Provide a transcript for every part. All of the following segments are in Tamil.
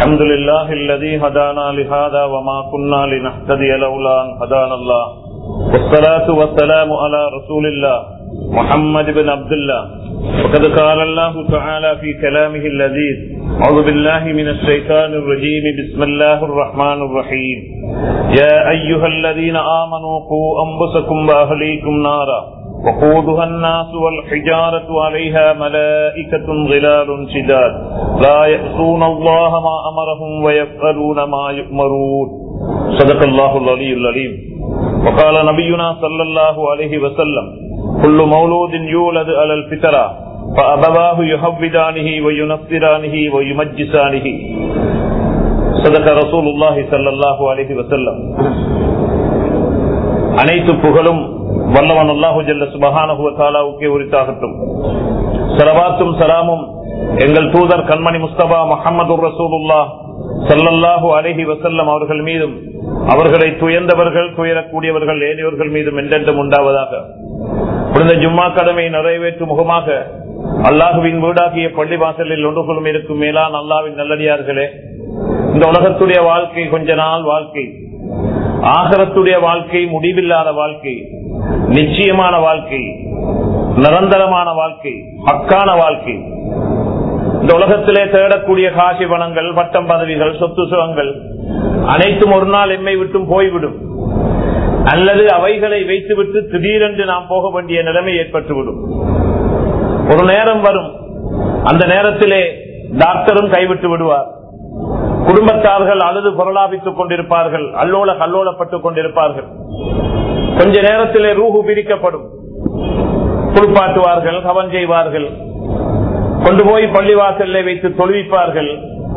الحمد لله الذي هدانا لهذا وما كنا لنهتدي لولا أن هدانا الله والصلاة والسلام على رسول الله محمد بن عبد الله وقد قال الله تعالى في كلامه اللذيذ أعوذ بالله من الشيطان الرجيم بسم الله الرحمن الرحيم يا أيها الذين آمنوا قوا أنفسكم وأهليكم نارا وقودها الناس والحجارة عليها ملائكة غلال شداد لا يأسون الله ما أمرهم ويفعلون ما يؤمرون صدق الله العلي العليم وقال نبينا صلى الله عليه وسلم كل مولود يولد على الفطرة فأبواه يهودانه وينصرانه ويمجسانه صدق رسول الله صلى الله عليه وسلم அனைத்து புகழும் வல்லவன் அல்லாஹு ஜல்ல சுபஹானஹுவத்தாலாவுக்கே உரித்தாகட்டும் சலவாத்தும் சலாமும் எங்கள் தூதர் கண்மணி முஸ்தபா முகமது ரசூலுல்லா சல்லல்லாஹு அலஹி வசல்லம் அவர்கள் மீதும் அவர்களை துயர்ந்தவர்கள் துயரக்கூடியவர்கள் ஏனியவர்கள் மீதும் என்றென்றும் உண்டாவதாக இந்த ஜும்மா கடமை நிறைவேற்றும் முகமாக அல்லாஹுவின் வீடாகிய பள்ளி வாசலில் ஒன்றுகளும் இருக்கும் மேலான் அல்லாவின் நல்லடியார்களே இந்த உலகத்துடைய வாழ்க்கை கொஞ்ச நாள் வாழ்க்கை ஆகரத்துடைய வாழ்க்கை முடிவில்லாத வாழ்க்கை நிச்சயமான வாழ்க்கை நிரந்தரமான வாழ்க்கை ஹக்கான வாழ்க்கை இந்த உலகத்திலே தேடக்கூடிய காசி வனங்கள் பட்டம் பதவிகள் சொத்து சுகங்கள் அனைத்தும் ஒரு நாள் எம்மை விட்டும் போய்விடும் அல்லது அவைகளை வைத்துவிட்டு திடீரென்று நாம் போக வேண்டிய நிலைமை ஏற்பட்டுவிடும் ஒரு நேரம் வரும் அந்த நேரத்திலே டாக்டரும் கைவிட்டு விடுவார் குடும்பத்தார்கள் அழுது பொருளாபித்துக் கொண்டிருப்பார்கள் அல்லோல கல்லோலப்பட்டுக் கொண்டிருப்பார்கள் கொஞ்ச நேரத்திலே ரூஹு பிரிக்கப்படும் குளிப்பாட்டுவார்கள் கவன் செய்வார்கள் கொண்டு போய் பள்ளிவாசல்ல வைத்து தொழுவிப்பார்கள்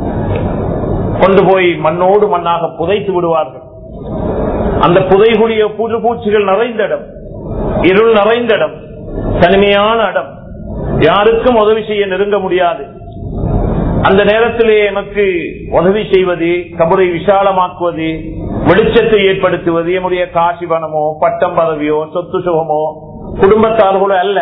கொண்டு போய் மண்ணோடு மண்ணாக புதைத்து விடுவார்கள் அந்த புதைகுடிய புது பூச்சிகள் நிறைந்த இடம் இருள் நிறைந்த இடம் தனிமையான இடம் யாருக்கும் உதவி செய்ய நெருங்க முடியாது அந்த நேரத்திலே எமக்கு உதவி செய்வது கபரை விசாலமாக்குவது வெளிச்சத்தை ஏற்படுத்துவது என்னுடைய காசி பணமோ பட்டம் பதவியோ சொத்து சுகமோ குடும்பத்தார்களோ அல்ல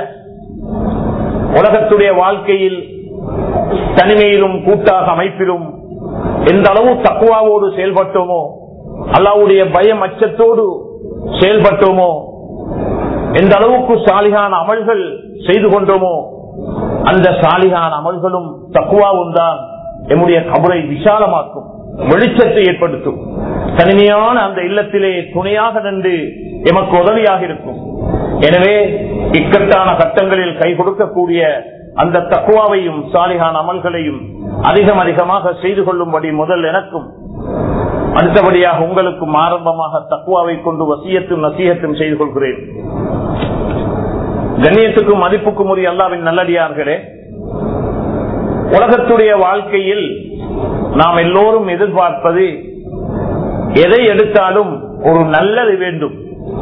உலகத்துடைய வாழ்க்கையில் தனிமையிலும் கூட்டாக அமைப்பிலும் எந்த அளவு தக்குவாவோடு செயல்பட்டோமோ அல்லாவுடைய பயம் அச்சத்தோடு செயல்பட்டோமோ எந்த அளவுக்கு சாலிகான அமல்கள் செய்து கொண்டோமோ அந்த சாலிகான அமல்களும் தக்குவாவும் தான் எம்முடைய கபரை விசாலமாக்கும் வெளிச்சத்தை ஏற்படுத்தும் தனிமையான அந்த இல்லத்திலே துணையாக நின்று எமக்கு உதவியாக இருக்கும் எனவே இக்கட்டான கட்டங்களில் கை கொடுக்கக்கூடிய அந்த தக்குவாவையும் சாலிகான அமல்களையும் அதிகம் அதிகமாக செய்து கொள்ளும்படி முதல் எனக்கும் அடுத்தபடியாக உங்களுக்கும் ஆரம்பமாக தக்குவாவை கொண்டு வசியத்தும் நசியத்தும் செய்து கொள்கிறேன் கண்ணியத்துக்கும் மதிப்புக்கும் உரிய அல்லாவின் நல்லடியார்களே உலகத்துடைய வாழ்க்கையில் நாம் எல்லோரும் எதிர்பார்ப்பது எதை எடுத்தாலும் ஒரு நல்லது வேண்டும்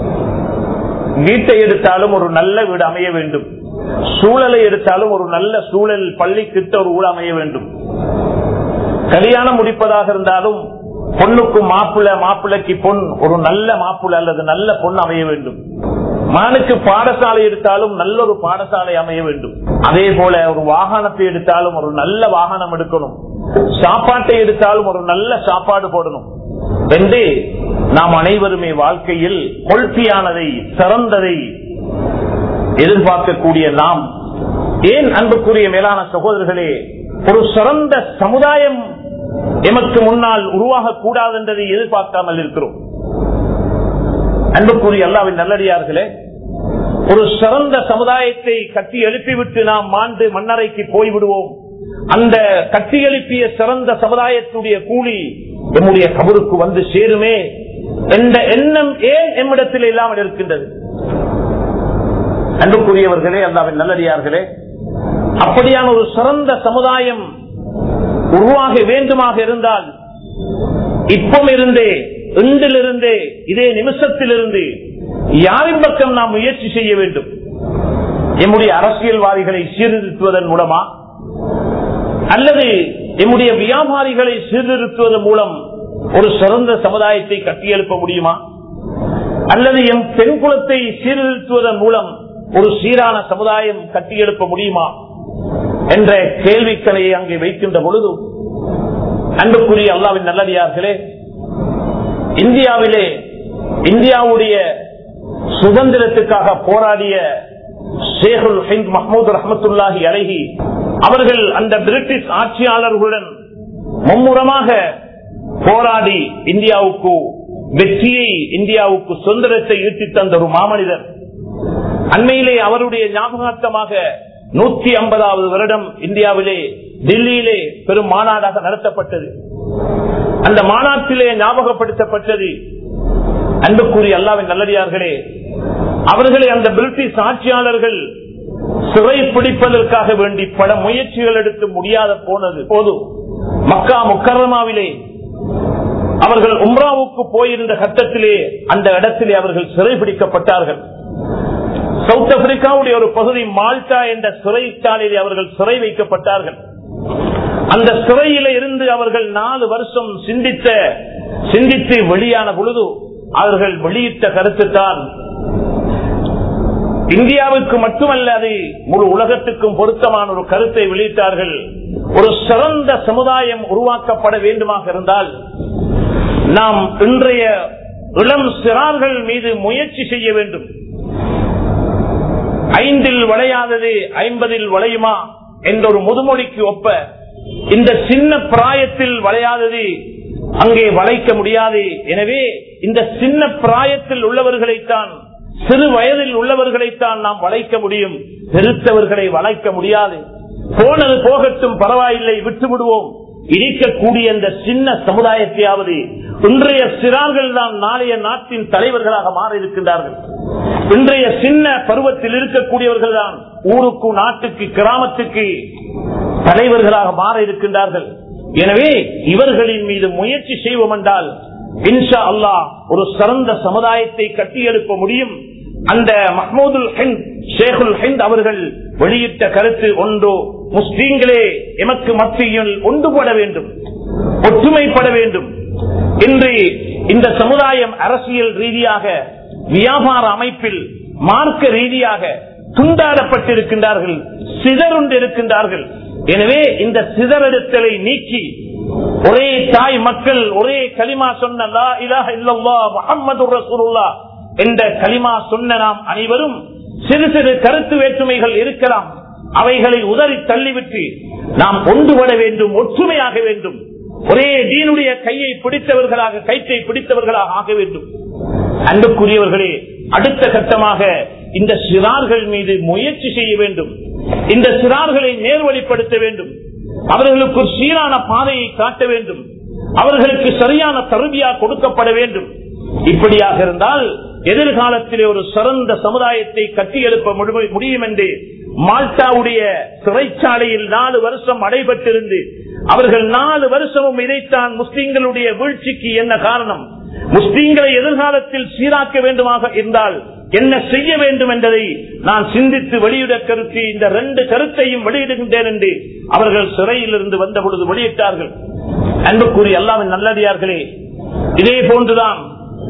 வீட்டை எடுத்தாலும் ஒரு நல்ல வீடு அமைய வேண்டும் சூழலை எடுத்தாலும் ஒரு நல்ல சூழல் பள்ளி கிட்ட ஒரு ஊழ அமைய வேண்டும் கல்யாணம் முடிப்பதாக இருந்தாலும் பொண்ணுக்கும் மாப்பிள்ள மாப்பிள்ளைக்கு பொன் ஒரு நல்ல மாப்பிள்ள அல்லது நல்ல பொன் அமைய வேண்டும் மகனுக்கு பாடசாலை எடுத்தாலும் நல்ல ஒரு பாடசாலை அமைய வேண்டும் அதே போல ஒரு வாகனத்தை எடுத்தாலும் ஒரு நல்ல வாகனம் எடுக்கணும் சாப்பாட்டை எடுத்தாலும் ஒரு நல்ல சாப்பாடு போடணும் என்று நாம் அனைவருமே வாழ்க்கையில் கொள்கையானதை சிறந்ததை எதிர்பார்க்கக்கூடிய நாம் ஏன் அன்புக்குரிய மேலான சகோதரர்களே ஒரு சிறந்த சமுதாயம் எமக்கு முன்னால் உருவாக கூடாது என்றதை எதிர்பார்க்காமல் இருக்கிறோம் அன்புக்குரிய அல்லாவின் நல்லடியார்களே ஒரு சிறந்த சமுதாயத்தை கட்டி எழுப்பிவிட்டு நாம் மாண்டு மன்னரைக்கு போய்விடுவோம் அந்த கட்டி எழுப்பிய சிறந்த சமுதாயத்துடைய கூலி எம்முடைய கபருக்கு வந்து சேருமே என்ற எண்ணம் ஏன் எம்மிடத்தில் இல்லாமல் இருக்கின்றது அன்புக்குரியவர்களே அல்லாவின் நல்லடியார்களே அப்படியான ஒரு சிறந்த சமுதாயம் உருவாக வேண்டுமாக இருந்தால் இப்பம் இருந்தே இன்றிலிருந்தே இதே நிமிஷத்திலிருந்து யாரின் பக்கம் நாம் முயற்சி செய்ய வேண்டும் எம்முடைய அரசியல்வாதிகளை சீர்திருத்துவதன் மூலமா அல்லது எம்முடைய வியாபாரிகளை சீர்திருத்துவதன் மூலம் ஒரு சிறந்த சமுதாயத்தை கட்டியெழுப்ப முடியுமா அல்லது எம் பெண் குலத்தை சீர்திருத்துவதன் மூலம் ஒரு சீரான சமுதாயம் கட்டியெழுப்ப முடியுமா என்ற கேள்விக்கலையை அங்கே வைக்கின்ற பொழுது அன்புக்குரிய அல்லாவின் நல்லடியார்களே இந்தியாவிலே இந்தியாவுடைய சுதந்திரத்துக்காக போராடிய ஷேகுல் ஹிந்த் மஹமூத் ரஹமத்துல்லாஹி அழகி அவர்கள் அந்த பிரிட்டிஷ் ஆட்சியாளர்களுடன் மும்முரமாக போராடி இந்தியாவுக்கு வெற்றியை இந்தியாவுக்கு சுதந்திரத்தை ஈட்டி தந்த ஒரு மாமனிதர் அண்மையிலே அவருடைய ஞாபகார்த்தமாக நூத்தி ஐம்பதாவது வருடம் இந்தியாவிலே டெல்லியிலே பெரும் மாநாடாக நடத்தப்பட்டது அந்த மாநாட்டிலே ஞாபகப்படுத்தப்பட்டது அன்புக்குரிய அல்லாவின் நல்லடியார்களே அவர்களை அந்த பிரிட்டிஷ் ஆட்சியாளர்கள் சிறை பிடிப்பதற்காக வேண்டி பல முயற்சிகள் எடுத்து முடியாத போனது போது மக்கா முக்கரமாவிலே அவர்கள் உம்ராவுக்கு போயிருந்த கட்டத்திலே அந்த இடத்திலே அவர்கள் சிறை பிடிக்கப்பட்டார்கள் சவுத் ஆப்பிரிக்காவுடைய ஒரு பகுதி மால்டா என்ற சிறைச்சாலையிலே அவர்கள் சிறை வைக்கப்பட்டார்கள் அந்த சிறையில இருந்து அவர்கள் நாலு வருஷம் சிந்தித்த சிந்தித்து வெளியான பொழுது அவர்கள் வெளியிட்ட கருத்து தான் இந்தியாவுக்கு மட்டுமல்ல அது முழு உலகத்துக்கும் பொருத்தமான ஒரு கருத்தை வெளியிட்டார்கள் ஒரு சிறந்த சமுதாயம் உருவாக்கப்பட வேண்டுமாக இருந்தால் நாம் இன்றைய இளம் சிறார்கள் மீது முயற்சி செய்ய வேண்டும் ஐந்தில் விளையாதது ஐம்பதில் விளையுமா என்ற ஒரு முதுமொழிக்கு ஒப்ப இந்த சின்ன பிராயத்தில் விளையாதது அங்கே வளைக்க முடியாது எனவே இந்த சின்ன பிராயத்தில் உள்ளவர்களைத்தான் சிறு வயதில் உள்ளவர்களைத்தான் நாம் வளைக்க முடியும் பெருத்தவர்களை வளைக்க முடியாது போனது போகட்டும் பரவாயில்லை விட்டு விடுவோம் இருக்கக்கூடிய இந்த சின்ன சமுதாயத்தையாவது இன்றைய சிறார்கள் தான் நாளைய நாட்டின் தலைவர்களாக மாற இருக்கின்றார்கள் இன்றைய சின்ன பருவத்தில் இருக்கக்கூடியவர்கள் தான் ஊருக்கு நாட்டுக்கு கிராமத்துக்கு தலைவர்களாக மாற இருக்கின்றார்கள் எனவே இவர்களின் மீது முயற்சி செய்வோம் என்றால் இன்ஷா அல்லாஹ் ஒரு சிறந்த சமுதாயத்தை கட்டியெழுப்ப முடியும் அந்த மஹமூதுல் ஹிந்த் ஷேகுல் ஹிந்த் அவர்கள் வெளியிட்ட கருத்து ஒன்று முஸ்லீம்களே எமக்கு மத்தியில் ஒன்றுபட வேண்டும் ஒற்றுமைப்பட வேண்டும் இன்று இந்த சமுதாயம் அரசியல் ரீதியாக வியாபார அமைப்பில் மார்க்க ரீதியாக துண்டாடப்பட்டிருக்கின்றார்கள் சிதறுண்டு இருக்கின்றார்கள் எனவே இந்த சிதறெடுத்தலை நீக்கி ஒரே தாய் மக்கள் ஒரே களிமா சொன்ன முகமது ரசூலுல்லா என்ற களிமா சொன்ன நாம் அனைவரும் சிறு சிறு கருத்து வேற்றுமைகள் இருக்கலாம் அவைகளை உதறி தள்ளிவிட்டு நாம் ஒன்றுபட வேண்டும் ஒற்றுமையாக வேண்டும் ஒரே தீனுடைய கையை பிடித்தவர்களாக கைத்தை பிடித்தவர்களாக ஆக வேண்டும் அன்புக்குரியவர்களே அடுத்த கட்டமாக இந்த சிறார்கள் மீது முயற்சி செய்ய வேண்டும் இந்த சிறார்களை நேர்வழிப்படுத்த வேண்டும் அவர்களுக்கு ஒரு சீரான பாதையை காட்ட வேண்டும் அவர்களுக்கு சரியான தருவியா கொடுக்கப்பட வேண்டும் இப்படியாக இருந்தால் எதிர்காலத்திலே ஒரு சிறந்த சமுதாயத்தை கட்டியெழுப்ப முடியும் என்று மால்டாவுடைய சிறைச்சாலையில் நாலு வருஷம் அடைபட்டிருந்து அவர்கள் நாலு வருஷமும் இதைத்தான் முஸ்லீம்களுடைய வீழ்ச்சிக்கு என்ன காரணம் முஸ்லீம்களை எதிர்காலத்தில் சீராக்க வேண்டுமாக இருந்தால் என்ன செய்ய வேண்டும் என்பதை நான் சிந்தித்து வெளியிட கருத்து இந்த ரெண்டு கருத்தையும் வெளியிடுகின்றேன் என்று அவர்கள் சிறையில் இருந்து வந்த பொழுது வெளியிட்டார்கள் அன்புக்குரிய எல்லாமே நல்லடியார்களே இதே போன்றுதான்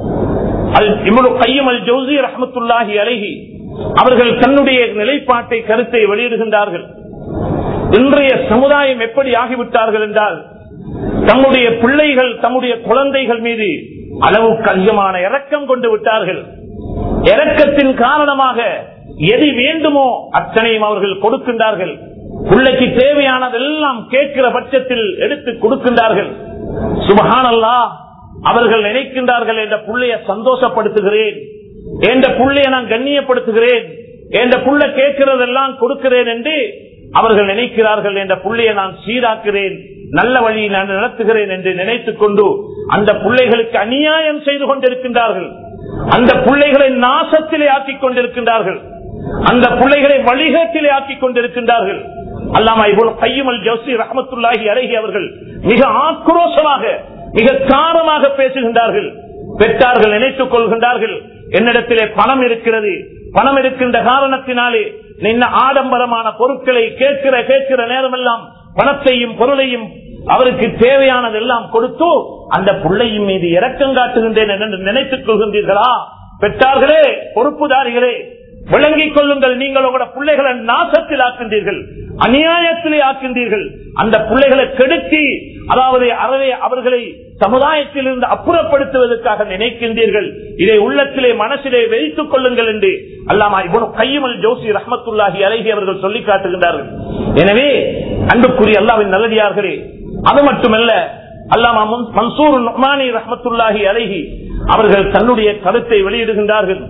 கையம் அல் ஜோசி ரஹமத்துல்லாஹி அழகி அவர்கள் தன்னுடைய நிலைப்பாட்டை கருத்தை வெளியிடுகின்றார்கள் இன்றைய சமுதாயம் எப்படி ஆகிவிட்டார்கள் என்றால் தம்முடைய பிள்ளைகள் தம்முடைய குழந்தைகள் மீது அளவுக்கு அதிகமான இரக்கம் கொண்டு விட்டார்கள் இரக்கத்தின் காரணமாக எது வேண்டுமோ அத்தனையும் அவர்கள் கொடுக்கின்றார்கள் பிள்ளைக்கு தேவையானதெல்லாம் கேட்கிற பட்சத்தில் எடுத்து கொடுக்கின்றார்கள் சுபகானல்லா அவர்கள் நினைக்கின்றார்கள் என்ற புள்ளைய சந்தோஷப்படுத்துகிறேன் என்ற புள்ளைய நான் கண்ணியப்படுத்துகிறேன் என்ற புள்ள கேட்கிறதெல்லாம் கொடுக்கிறேன் என்று அவர்கள் நினைக்கிறார்கள் என்ற புள்ளைய நான் சீராக்கிறேன் நல்ல வழியை நான் நடத்துகிறேன் என்று நினைத்துக் கொண்டு அந்த பிள்ளைகளுக்கு அநியாயம் செய்து கொண்டிருக்கின்றார்கள் அந்த பிள்ளைகளை நாசத்திலே ஆக்கிக் கொண்டிருக்கின்றார்கள் அந்த பிள்ளைகளை வழிகத்திலே ஆக்கிக் கொண்டிருக்கின்றார்கள் அல்லாமா இவ்வளவு கையுமல் ஜோசி ரஹமத்துல்லாஹி அழகி அவர்கள் மிக ஆக்ரோஷமாக மிக காரமாக பேசுகின்றார்கள் பெற்றார்கள் நினைத்துக் கொள்கின்றார்கள் என்னிடத்திலே பணம் இருக்கிறது பணம் இருக்கின்ற காரணத்தினாலே நின்ன ஆடம்பரமான பொருட்களை கேட்கிற கேட்கிற நேரமெல்லாம் பணத்தையும் பொருளையும் அவருக்கு தேவையானதெல்லாம் கொடுத்து அந்த பிள்ளையின் மீது இரக்கம் காட்டுகின்றேன் என்று நினைத்துக் கொள்கின்றீர்களா பெற்றார்களே பொறுப்புதாரிகளே விளங்கிக் கொள்ளுங்கள் நீங்கள் உங்களோட பிள்ளைகளை நாசத்தில் ஆக்கின்றீர்கள் அநியாயத்திலே ஆக்கின்றீர்கள் அந்த பிள்ளைகளை கெடுத்தி அதாவது அறவே அவர்களை சமுதாயத்தில் இருந்து அப்புறப்படுத்துவதற்காக நினைக்கின்றீர்கள் இதை உள்ளத்திலே மனசிலே வைத்துக் கொள்ளுங்கள் என்று அல்லாமா இவனு கையமல் ஜோசி ரஹமத்துல்லாஹி அழகி அவர்கள் சொல்லி காட்டுகின்றார்கள் எனவே அன்புக்குரிய அல்லாவின் நல்லடியார்களே அது மட்டுமல்ல அல்லாமா முன்- மன்சூர் நுமானி ரஹமத்துல்லாஹி அழகி அவர்கள் தன்னுடைய கருத்தை வெளியிடுகின்றார்கள்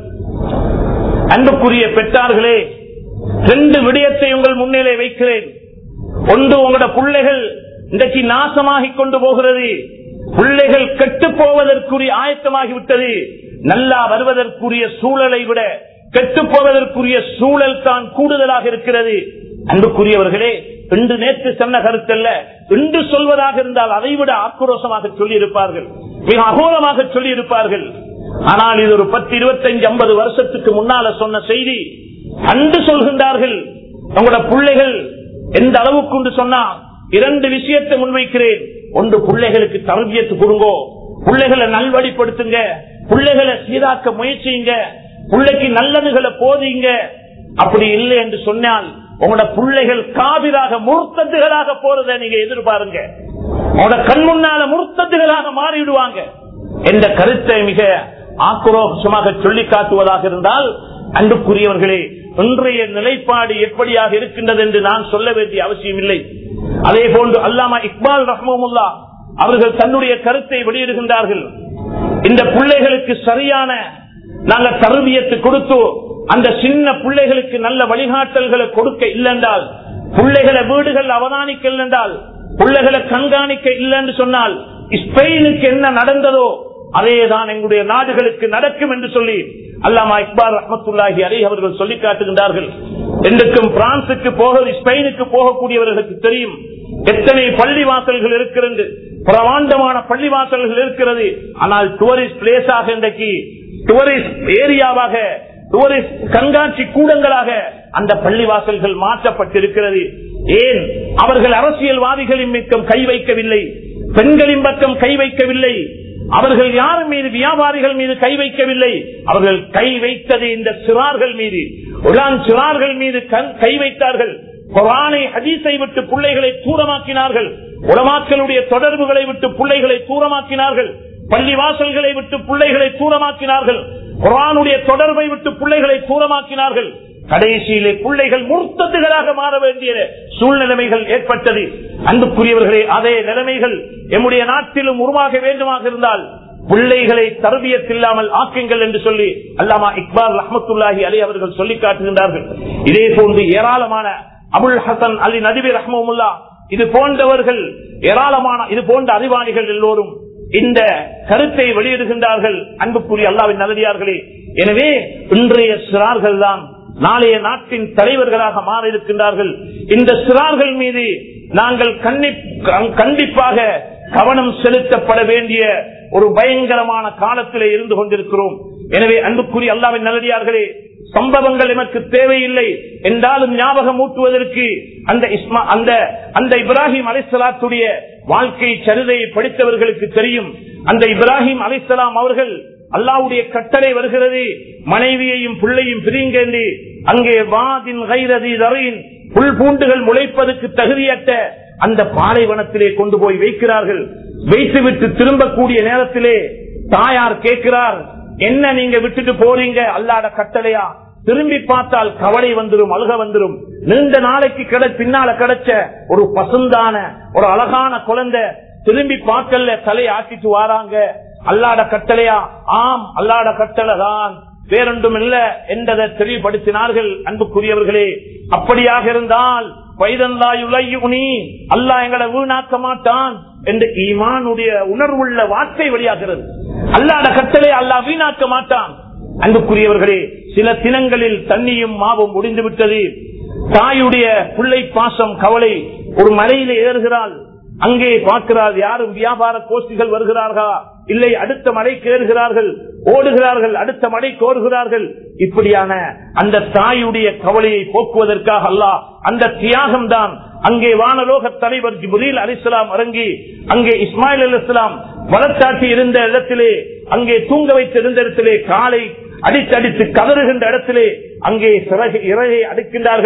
அன்புக்குரிய பெற்றார்களே ரெண்டு விடயத்தை உங்கள் முன்னிலே வைக்கிறேன் ஒன்று உங்களோட பிள்ளைகள் இன்றைக்கு நாசமாகிக் கொண்டு போகிறது பிள்ளைகள் கெட்டு போவதற்குரிய ஆயத்தமாகி விட்டது நல்லா வருவதற்குரிய சூழலை விட கெட்டு போவதற்குரிய சூழல் தான் கூடுதலாக இருக்கிறது அன்புக்குரியவர்களே இன்று நேற்று சொன்ன கருத்தல்ல இன்று சொல்வதாக இருந்தால் அதைவிட ஆக்ரோஷமாக சொல்லி இருப்பார்கள் மிக அகோரமாக சொல்லி இருப்பார்கள் ஆனால் இது ஒரு பத்து இருபத்தஞ்சு ஐம்பது வருஷத்துக்கு முன்னால சொன்ன செய்தி அன்று சொல்கின்றார்கள் உங்களோட பிள்ளைகள் எந்த அளவுக்கு என்று சொன்னா இரண்டு விஷயத்தை முன்வைக்கிறேன் ஒன்று பிள்ளைகளுக்கு தரபியத்து கொடுங்கோ பிள்ளைகளை நல்வழிப்படுத்துங்க பிள்ளைகளை சீராக்க முயற்சிங்க பிள்ளைக்கு நல்லதுகளை போதிங்க அப்படி இல்லை என்று சொன்னால் உங்களோட பிள்ளைகள் காவிராக முர்த்தத்துகளாக போறதை நீங்க எதிர்பாருங்க உங்களோட கண் முன்னால முர்த்தத்துகளாக மாறிவிடுவாங்க என்ற கருத்தை மிக ஆக்ரோஷமாக சொல்லி காட்டுவதாக இருந்தால் அன்புக்குரியவர்களே இன்றைய நிலைப்பாடு எப்படியாக இருக்கின்றது என்று நான் சொல்ல வேண்டிய அவசியம் இல்லை அதே போன்று அல்லாமா இக்பால் ரஹ்மமுல்லா அவர்கள் தன்னுடைய கருத்தை வெளியிடுகின்றார்கள் இந்த பிள்ளைகளுக்கு சரியான நாங்க தருவியத்து கொடுத்து அந்த சின்ன பிள்ளைகளுக்கு நல்ல வழிகாட்டல்களை கொடுக்க இல்லைன்றால் பிள்ளைகளை வீடுகள் அவதானிக்க இல்லைன்றால் பிள்ளைகளை கண்காணிக்க இல்லைன்னு சொன்னால் ஸ்பெயினுக்கு என்ன நடந்ததோ அதேதான் எங்களுடைய நாடுகளுக்கு நடக்கும் என்று சொல்லி அல்லாமா இக்பால் ரஹமத்துல்லாஹி அலி அவர்கள் சொல்லி காட்டுகின்றார்கள் என்றுக்கும் பிரான்சுக்கு போக ஸ்பெயினுக்கு போகக்கூடியவர்களுக்கு தெரியும் எத்தனை பள்ளி வாசல்கள் இருக்கிறது பிரமாண்டமான பள்ளி வாசல்கள் இருக்கிறது ஆனால் டூரிஸ்ட் பிளேஸாக இன்றைக்கு டூரிஸ்ட் ஏரியாவாக டூரிஸ்ட் கண்காட்சி கூடங்களாக அந்த பள்ளிவாசல்கள் மாற்றப்பட்டிருக்கிறது ஏன் அவர்கள் அரசியல்வாதிகளின் மிக்கம் கை வைக்கவில்லை பெண்களின் பக்கம் கை வைக்கவில்லை அவர்கள் யார் மீது வியாபாரிகள் மீது கை வைக்கவில்லை அவர்கள் கை வைத்தது இந்த சிறார்கள் மீது உலான் சிறார்கள் மீது கண்- கை வைத்தார்கள் குரானை ஹதீஸை விட்டு பிள்ளைகளை தூரமாக்கினார்கள் உலமாக்களுடைய தொடர்புகளை விட்டு பிள்ளைகளை தூரமாக்கினார்கள் பள்ளி வாசல்களை விட்டு பிள்ளைகளை தூரமாக்கினார்கள் குரானுடைய தொடர்பை விட்டு பிள்ளைகளை தூரமாக்கினார்கள் கடைசியிலே பிள்ளைகள் முர்த்தத்துகளாக மாற வேண்டிய சூழ்நிலைமைகள் ஏற்பட்டது அன்புக்குரியவர்களே அதே நிலைமைகள் எம்முடைய நாட்டிலும் உருவாக வேண்டுமாக இருந்தால் பிள்ளைகளை தரபியத்தில்லாமல் ஆக்குங்கள் என்று சொல்லி அல்லாமா இக்பால் ரஹமத்துல்லாஹி அலி அவர்கள் சொல்லி காட்டுகின்றார்கள் இதே போன்று ஏராளமான அபுல் ஹசன் அலி நதிபி ரஹமுல்லா இது போன்றவர்கள் ஏராளமான இது போன்ற அறிவாளிகள் எல்லோரும் இந்த கருத்தை வெளியிடுகின்றார்கள் அன்புக்குரிய அல்லாவின் நல்லடியார்களே எனவே இன்றைய சிறார்கள் தான் நாளைய நாட்டின் தலைவர்களாக மாற இருக்கின்றார்கள் இந்த சிறார்கள் மீது நாங்கள் கண்ணி- கண்டிப்பாக கவனம் செலுத்தப்பட வேண்டிய ஒரு பயங்கரமான காலத்திலே இருந்து கொண்டிருக்கிறோம் எனவே அன்புக்குரிய அல்லாவின் நல்லடியார்களே சம்பவங்கள் எமக்கு தேவையில்லை என்றாலும் ஞாபகம் ஊட்டுவதற்கு அந்த இஸ்மா அந்த அந்த இப்ராஹிம் அலிசலாத்துடைய வாழ்க்கை சரிதையை படித்தவர்களுக்கு தெரியும் அந்த இப்ராஹிம் அலிசலாம் அவர்கள் அல்லாவுடைய கட்டளை வருகிறது மனைவியையும் பிள்ளையும் பிரிங்கேண்டி அங்கே வாதின் கைரதி தரையின் புல் பூண்டுகள் முளைப்பதற்கு தகுதியற்ற அந்த பாலைவனத்திலே கொண்டு போய் வைக்கிறார்கள் வைத்துவிட்டு திரும்பக்கூடிய நேரத்திலே தாயார் கேட்கிறார் என்ன நீங்க விட்டுட்டு போறீங்க அல்லாட கட்டளையா திரும்பி பார்த்தால் கவலை வந்துரும் அழுக வந்துரும் நீண்ட நாளைக்கு கிட பின்னால கிடைச்ச ஒரு பசுந்தான ஒரு அழகான குழந்தை திரும்பி பார்க்கல தலை ஆக்கிட்டு வாராங்க அல்லாட கட்டளையா ஆம் அல்லாட கட்டளை தான் வேறொன்றும் இல்ல என்றதை தெளிவுபடுத்தினார்கள் அன்புக்குரியவர்களே அப்படியாக இருந்தால் வைதந்தாயுலையுனி அல்லாஹ் எங்களை வீணாக்க மாட்டான் என்று ஈமானுடைய உணர்வுள்ள வார்த்தை வெளியாகிறது அல்லாட கட்டளை அல்லாஹ் வீணாக்க மாட்டான் அன்புக்குரியவர்களே சில தினங்களில் தண்ணியும் மாவும் முடிந்து விட்டது தாயுடைய பிள்ளை பாசம் கவலை ஒரு மலையில ஏறுகிறாள் அங்கே பார்க்கிறார் யாரும் வியாபார கோஷ்டிகள் வருகிறார்களா இல்லை அடுத்த மலைக்கு ஏறுகிறார்கள் ஓடுகிறார்கள் அடுத்த மலைக்கு ஓடுகிறார்கள் இப்படியான அந்த தாயுடைய கவலையை போக்குவதற்காக அல்லாஹ் அந்த தியாகம் தான் அங்கே வானலோக தலைவர் ஜிபுரீல் அலிஸ்லாம் இறங்கி அங்கே இஸ்மாயில் அலி இஸ்லாம் வளர்த்தாட்டி இருந்த இடத்திலே அங்கே தூங்க வைத்திருந்த இடத்திலே காலை அடித்தடித்து கதறுகின்ற இடத்திலே அங்கே சிறகு இறகை அடிக்கின்றார்கள்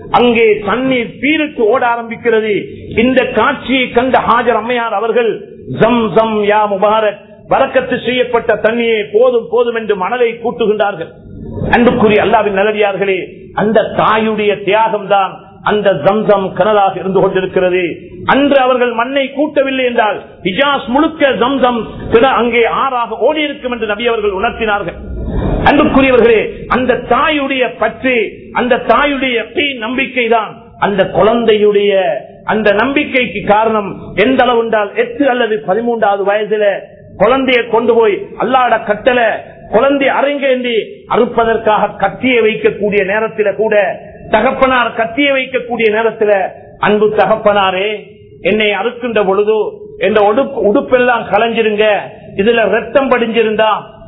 அங்கே தண்ணீர் பீருக்கு ஓட ஆரம்பிக்கிறது இந்த காட்சியை கண்ட ஹாஜர் அம்மையார் அவர்கள் ஜம் ஜம் யா முபாரக் வரக்கத்து செய்யப்பட்ட தண்ணியை போதும் போதும் என்று மணலை கூட்டுகின்றார்கள் அன்புக்குரிய அல்லாவின் நல்லடியார்களே அந்த தாயுடைய தியாகம் தான் அந்த ஜம்சம் கனலாக இருந்து கொண்டிருக்கிறது அன்று அவர்கள் மண்ணை கூட்டவில்லை என்றால் ஹிஜாஸ் முழுக்க ஜம்சம் திட அங்கே ஆறாக ஓடி இருக்கும் என்று நபி அவர்கள் உணர்த்தினார்கள் அன்புக்குரியவர்களே அந்த தாயுடைய பற்று அந்த தாயுடைய நம்பிக்கை தான் அந்த குழந்தையுடைய அந்த நம்பிக்கைக்கு காரணம் எந்த அளவு என்றால் எட்டு அல்லது பதிமூன்றாவது வயதுல குழந்தையை கொண்டு போய் அல்லாட கட்டளை குழந்தை அரங்கேந்தி அறுப்பதற்காக கத்தியை வைக்கக்கூடிய நேரத்தில கூட தகப்பனார் கத்தியை வைக்கக்கூடிய நேரத்துல அன்பு தகப்பனாரே என்னை அறுக்கின்ற பொழுது இந்த உடுப்பெல்லாம் களைஞ்சிருங்க இதுல ரத்தம் படிஞ்சிருந்தா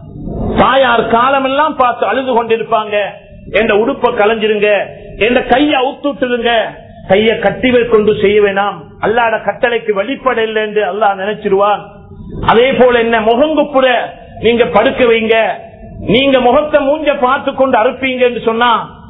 தாயார் காலமெல்லாம் பார்த்து அழுது கொண்டிருப்பாங்க என்ற உடுப்ப களைஞ்சிருங்க என்ற கைய அவுத்துட்டுருங்க கைய கட்டி கொண்டு செய்ய வேணாம் அல்லாட கட்டளைக்கு வெளிப்பட இல்லை என்று அல்லா நினைச்சிருவான் அதே போல என்ன முகங்குப்புற நீங்க படுக்க வைங்க நீங்க முகத்தை மூஞ்ச பார்த்து கொண்டு அறுப்பீங்க என்று சொன்னா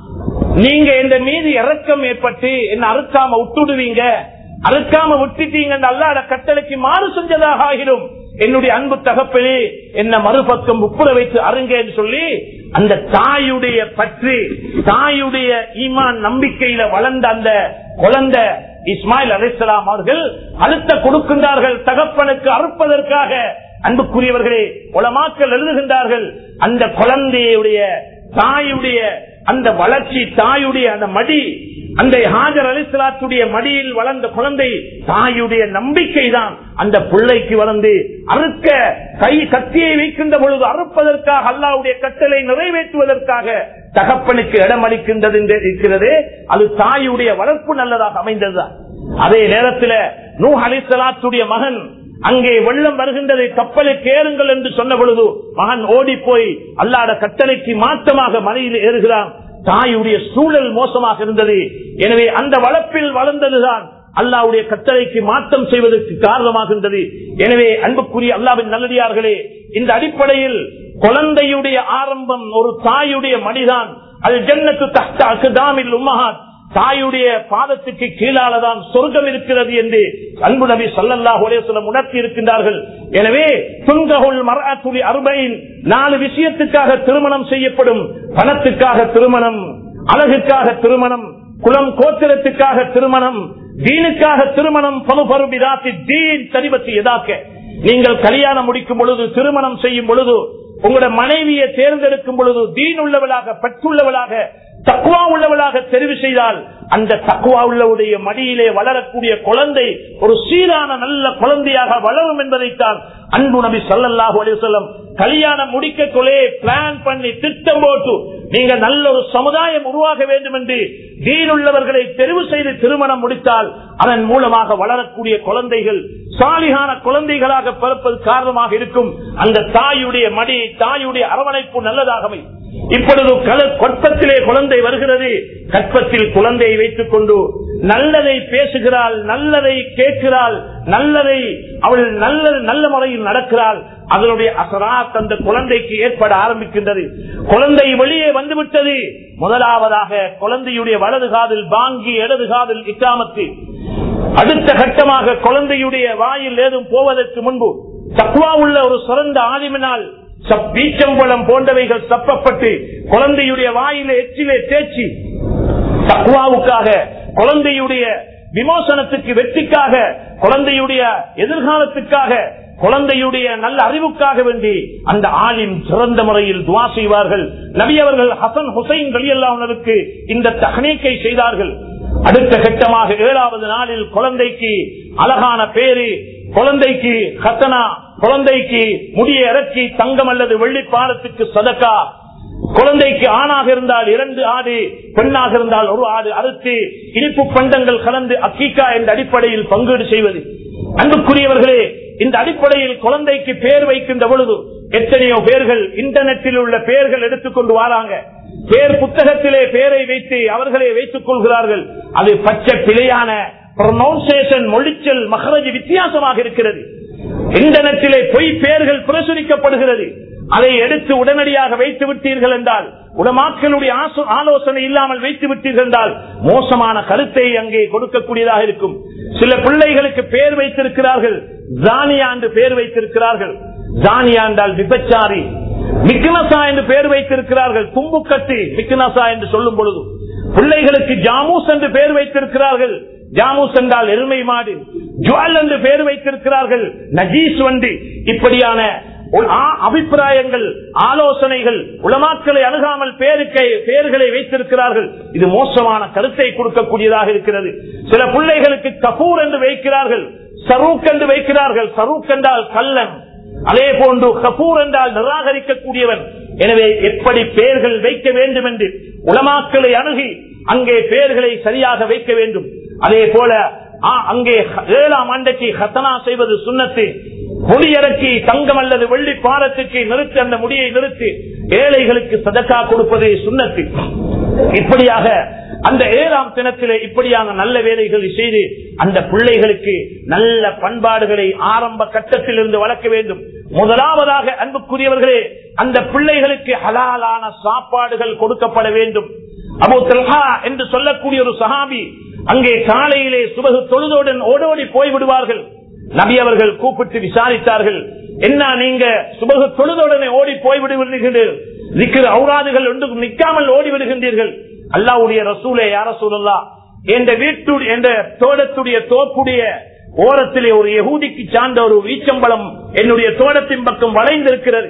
நீங்க இந்த மீது இறக்கம் ஏற்பட்டு என்ன அறுக்காம விட்டுடுவீங்க அறுக்காம விட்டுட்டீங்க அல்லாட கட்டளைக்கு மாறு செஞ்சதாக ஆகிடும் என்னுடைய அன்பு தகப்பனே என்ன மறுபக்கம் உப்புற வைத்து அருங்க என்று சொல்லி அந்த தாயுடைய பற்று தாயுடைய ஈமான் நம்பிக்கையில வளர்ந்த அந்த குழந்தை இஸ்மாயில் அலிஸ்லாம் அவர்கள் அழுத்த கொடுக்கின்றார்கள் தகப்பனுக்கு அறுப்பதற்காக அன்புக்குரியவர்களே உலமாக்கல் எழுதுகின்றார்கள் அந்த குழந்தையுடைய தாயுடைய அந்த வளர்ச்சி தாயுடைய அந்த மடி அந்த ஹாஜர் அலிஸ்லாத்துடைய மடியில் வளர்ந்த குழந்தை தாயுடைய நம்பிக்கை தான் அந்த பிள்ளைக்கு வளர்ந்து அறுக்க கை கத்தியை வைக்கின்ற பொழுது அறுப்பதற்காக அல்லாவுடைய கட்டளை நிறைவேற்றுவதற்காக தகப்பனுக்கு இடம் அளிக்கின்றது என்று இருக்கிறது அது தாயுடைய வளர்ப்பு நல்லதாக அமைந்ததுதான் அதே நேரத்தில் நூ அலிசலாத்துடைய மகன் அங்கே வெள்ளம் வருகின்றது கப்பலுக்கு ஏறுங்கள் என்று சொன்ன பொழுது மகன் ஓடி போய் அல்லாட கட்டளைக்கு மாற்றமாக மலையில் ஏறுகிறான் தாயுடைய சூழல் மோசமாக இருந்தது எனவே அந்த வளர்ப்பில் வளர்ந்ததுதான் அல்லாவுடைய கட்டளைக்கு மாற்றம் செய்வதற்கு காரணமாகின்றது எனவே அன்புக்குரிய அல்லாவின் நல்லடியார்களே இந்த அடிப்படையில் குழந்தையுடைய ஆரம்பம் ஒரு தாயுடைய மடிதான் அது ஜன்னத்து தஷ்ட அசுதாமில் உம்மஹாத் தாயுடைய பாதத்துக்கு கீழாலதான் சொர்க்கம் இருக்கிறது என்று அன்பு நபி சல்லல்லாஹ் சொல்லம் உணர்த்தி இருக்கின்றார்கள் எனவே துங்ககுல் மரத்துளி அறுபையின் நாலு விஷயத்துக்காக திருமணம் செய்யப்படும் பணத்துக்காக திருமணம் அழகுக்காக திருமணம் குலம் கோத்திரத்துக்காக திருமணம் தீனுக்காக திருமணம் பலுபருபிதாத்தி தீன் சரிபத்தி எதாக்க நீங்கள் கல்யாணம் முடிக்கும் பொழுது திருமணம் செய்யும் பொழுது உங்களோட மனைவியை தேர்ந்தெடுக்கும் பொழுது தீன் உள்ளவளாக பற்றுள்ளவளாக தக்குவா உள்ளவளாக தெரிவு செய்தால் அந்த தக்குவா உள்ளவுடைய மடியிலே வளரக்கூடிய குழந்தை ஒரு சீரான நல்ல குழந்தையாக வளரும் என்பதைத்தான் அன்பு நபி சல்லாஹூ அலிசல்லம் கல்யாணம் முடிக்க கொலே பிளான் பண்ணி திட்டம் போட்டு நீங்க நல்ல ஒரு சமுதாயம் உருவாக வேண்டும் என்று தீனுள்ளவர்களை தெரிவு செய்து திருமணம் முடித்தால் அதன் மூலமாக வளரக்கூடிய குழந்தைகள் சாலிகான குழந்தைகளாக பிறப்பது காரணமாக இருக்கும் அந்த தாயுடைய மடி தாயுடைய அரவணைப்பு நல்லதாக அமையும் இப்பொழுது கொற்பத்திலே குழந்தை வருகிறது கற்பத்தில் குழந்தையை வைத்துக் கொண்டு நல்லதை பேசுகிறாள் நல்லதை கேட்கிறாள் நல்லதை அவள் நல்ல நல்ல முறையில் நடக்கிறாள் அதனுடைய அசராத் அந்த குழந்தைக்கு ஏற்பட ஆரம்பிக்கின்றது குழந்தை வெளியே வந்துவிட்டது முதலாவதாக குழந்தையுடைய வலது காதில் பாங்கி இடது காதில் இக்காமத்து அடுத்த கட்டமாக குழந்தையுடைய வாயில் ஏதும் போவதற்கு முன்பு தக்குவா உள்ள ஒரு சிறந்த ஆலிமினால் பீச்சம்பழம் போன்றவைகள் சப்பப்பட்டு குழந்தையுடைய வாயில எச்சிலே தேய்ச்சி தக்குவாவுக்காக குழந்தையுடைய விமோசனத்துக்கு வெற்றிக்காக குழந்தையுடைய எதிர்காலத்துக்காக குழந்தையுடைய நல்ல அறிவுக்காக வேண்டி அந்த ஆலிம் சிறந்த முறையில் துவா செய்வார்கள் நபி அவர்கள் ஹசன் ஹுசைன் வெளியல்லாவுனருக்கு இந்த தகனீக்கை செய்தார்கள் அடுத்த கட்டமாக ஏழாவது நாளில் குழந்தைக்கு அழகான பேரு குழந்தைக்கு ஹத்தனா குழந்தைக்கு முடிய இறக்கி தங்கம் அல்லது வெள்ளி பாலத்துக்கு சதக்கா குழந்தைக்கு ஆணாக இருந்தால் இரண்டு ஆடு பெண்ணாக இருந்தால் ஒரு ஆடு அறுத்து இனிப்பு பண்டங்கள் கலந்து அக்கீக்கா என்ற அடிப்படையில் பங்கீடு செய்வது அன்புக்குரியவர்களே இந்த அடிப்படையில் குழந்தைக்கு பேர் வைக்கின்ற பொழுது எத்தனையோ பேர்கள் இன்டர்நெட்டில் உள்ள பெயர்கள் எடுத்துக்கொண்டு வராங்க பேர் புத்தகத்திலே பேரை வைத்து அவர்களே வைத்துக் கொள்கிறார்கள் அது பச்சை பிழையான ப்ரொனவுன்சேஷன் மொழிச்சல் மகரஜி வித்தியாசமாக இருக்கிறது இன்டர்நெட்டிலே பொய் பெயர்கள் பிரசுரிக்கப்படுகிறது அதை எடுத்து உடனடியாக வைத்து விட்டீர்கள் என்றால் உலமாக்களுடைய ஆசோ- ஆலோசனை இல்லாமல் வைத்து விட்டீர்கள் என்றால் மோசமான கருத்தை அங்கே கொடுக்கக்கூடியதாக இருக்கும் சில பிள்ளைகளுக்கு பெயர் வைத்திருக்கிறார்கள் ஜானியா என்று பெயர் வைத்திருக்கிறார்கள் ஜானியா என்றால் விபச்சாரி மிக்னசா என்று பெயர் வைத்திருக்கிறார்கள் தும்புக்கட்டி மிக்னசா என்று சொல்லும் பொழுது பிள்ளைகளுக்கு ஜாமூஸ் என்று பெயர் வைத்திருக்கிறார்கள் ஜாமூஸ் என்றால் எருமை மாடு ஜுவல் என்று பெயர் வைத்திருக்கிறார்கள் நஜீஸ் வண்டி இப்படியான ஒரு ஆ- அபிப்பிராயங்கள் ஆலோசனைகள் உலமாக்களை அணுகாமல் பேருக்கு பெயர்களை வைத்திருக்கிறார்கள் இது மோசமான கருத்தை கொடுக்கக்கூடியதாக இருக்கிறது சில பிள்ளைகளுக்கு கபூர் என்று வைக்கிறார்கள் சரூக் என்று வைக்கிறார்கள் சரூக் என்றால் கல்லன் அதே போன்று கபூர் என்றால் நிராகரிக்கக்கூடியவன் எனவே எப்படி பெயர்கள் வைக்க வேண்டும் என்று உலமாக்களை அணுகி அங்கே பெயர்களை சரியாக வைக்க வேண்டும் அதே போல ஆ, அங்கே ஏழாம் ஆண்டைக்கு ஹத்தனா செய்வது சுண்ணத்து முடியிறக்கி தங்கம் அல்லது வெள்ளி பாரத்துக்கு நிறுத்தி அந்த முடியை நிறுத்தி ஏழைகளுக்கு சதக்கா கொடுப்பதே சுண்ணத்து இப்படியாக அந்த ஏழாம் தினத்திலே இப்படியான நல்ல வேலைகளை செய்து அந்த பிள்ளைகளுக்கு நல்ல பண்பாடுகளை ஆரம்ப கட்டத்தில் இருந்து வளர்க்க வேண்டும் முதலாவதாக அன்புக்குரியவர்களே அந்த பிள்ளைகளுக்கு ஹலாலான சாப்பாடுகள் கொடுக்கப்பட வேண்டும் அபு தல்ஹா என்று சொல்லக்கூடிய ஒரு சஹாபி அங்கே காலையிலே சுபகு தொழுதோடன் ஓடோடி போய்விடுவார்கள் நபி அவர்கள் கூப்பிட்டு விசாரித்தார்கள் என்ன நீங்க சுபகு தொழுதோடனே ஓடி போய்விடுவீர்கள் நிக்கிற ஔராதுகள் ஒன்றும் நிக்காமல் ஓடி விடுகின்றீர்கள் அல்லாவுடைய ரசூலே யார சூழல்லா என்ற வீட்டுடைய என்ற தோட்டத்துடைய தோப்புடைய ஓரத்திலே ஒரு யகூதிக்கு சார்ந்த ஒரு வீச்சம்பளம் என்னுடைய தோட்டத்தின் பக்கம் வளைந்திருக்கிறது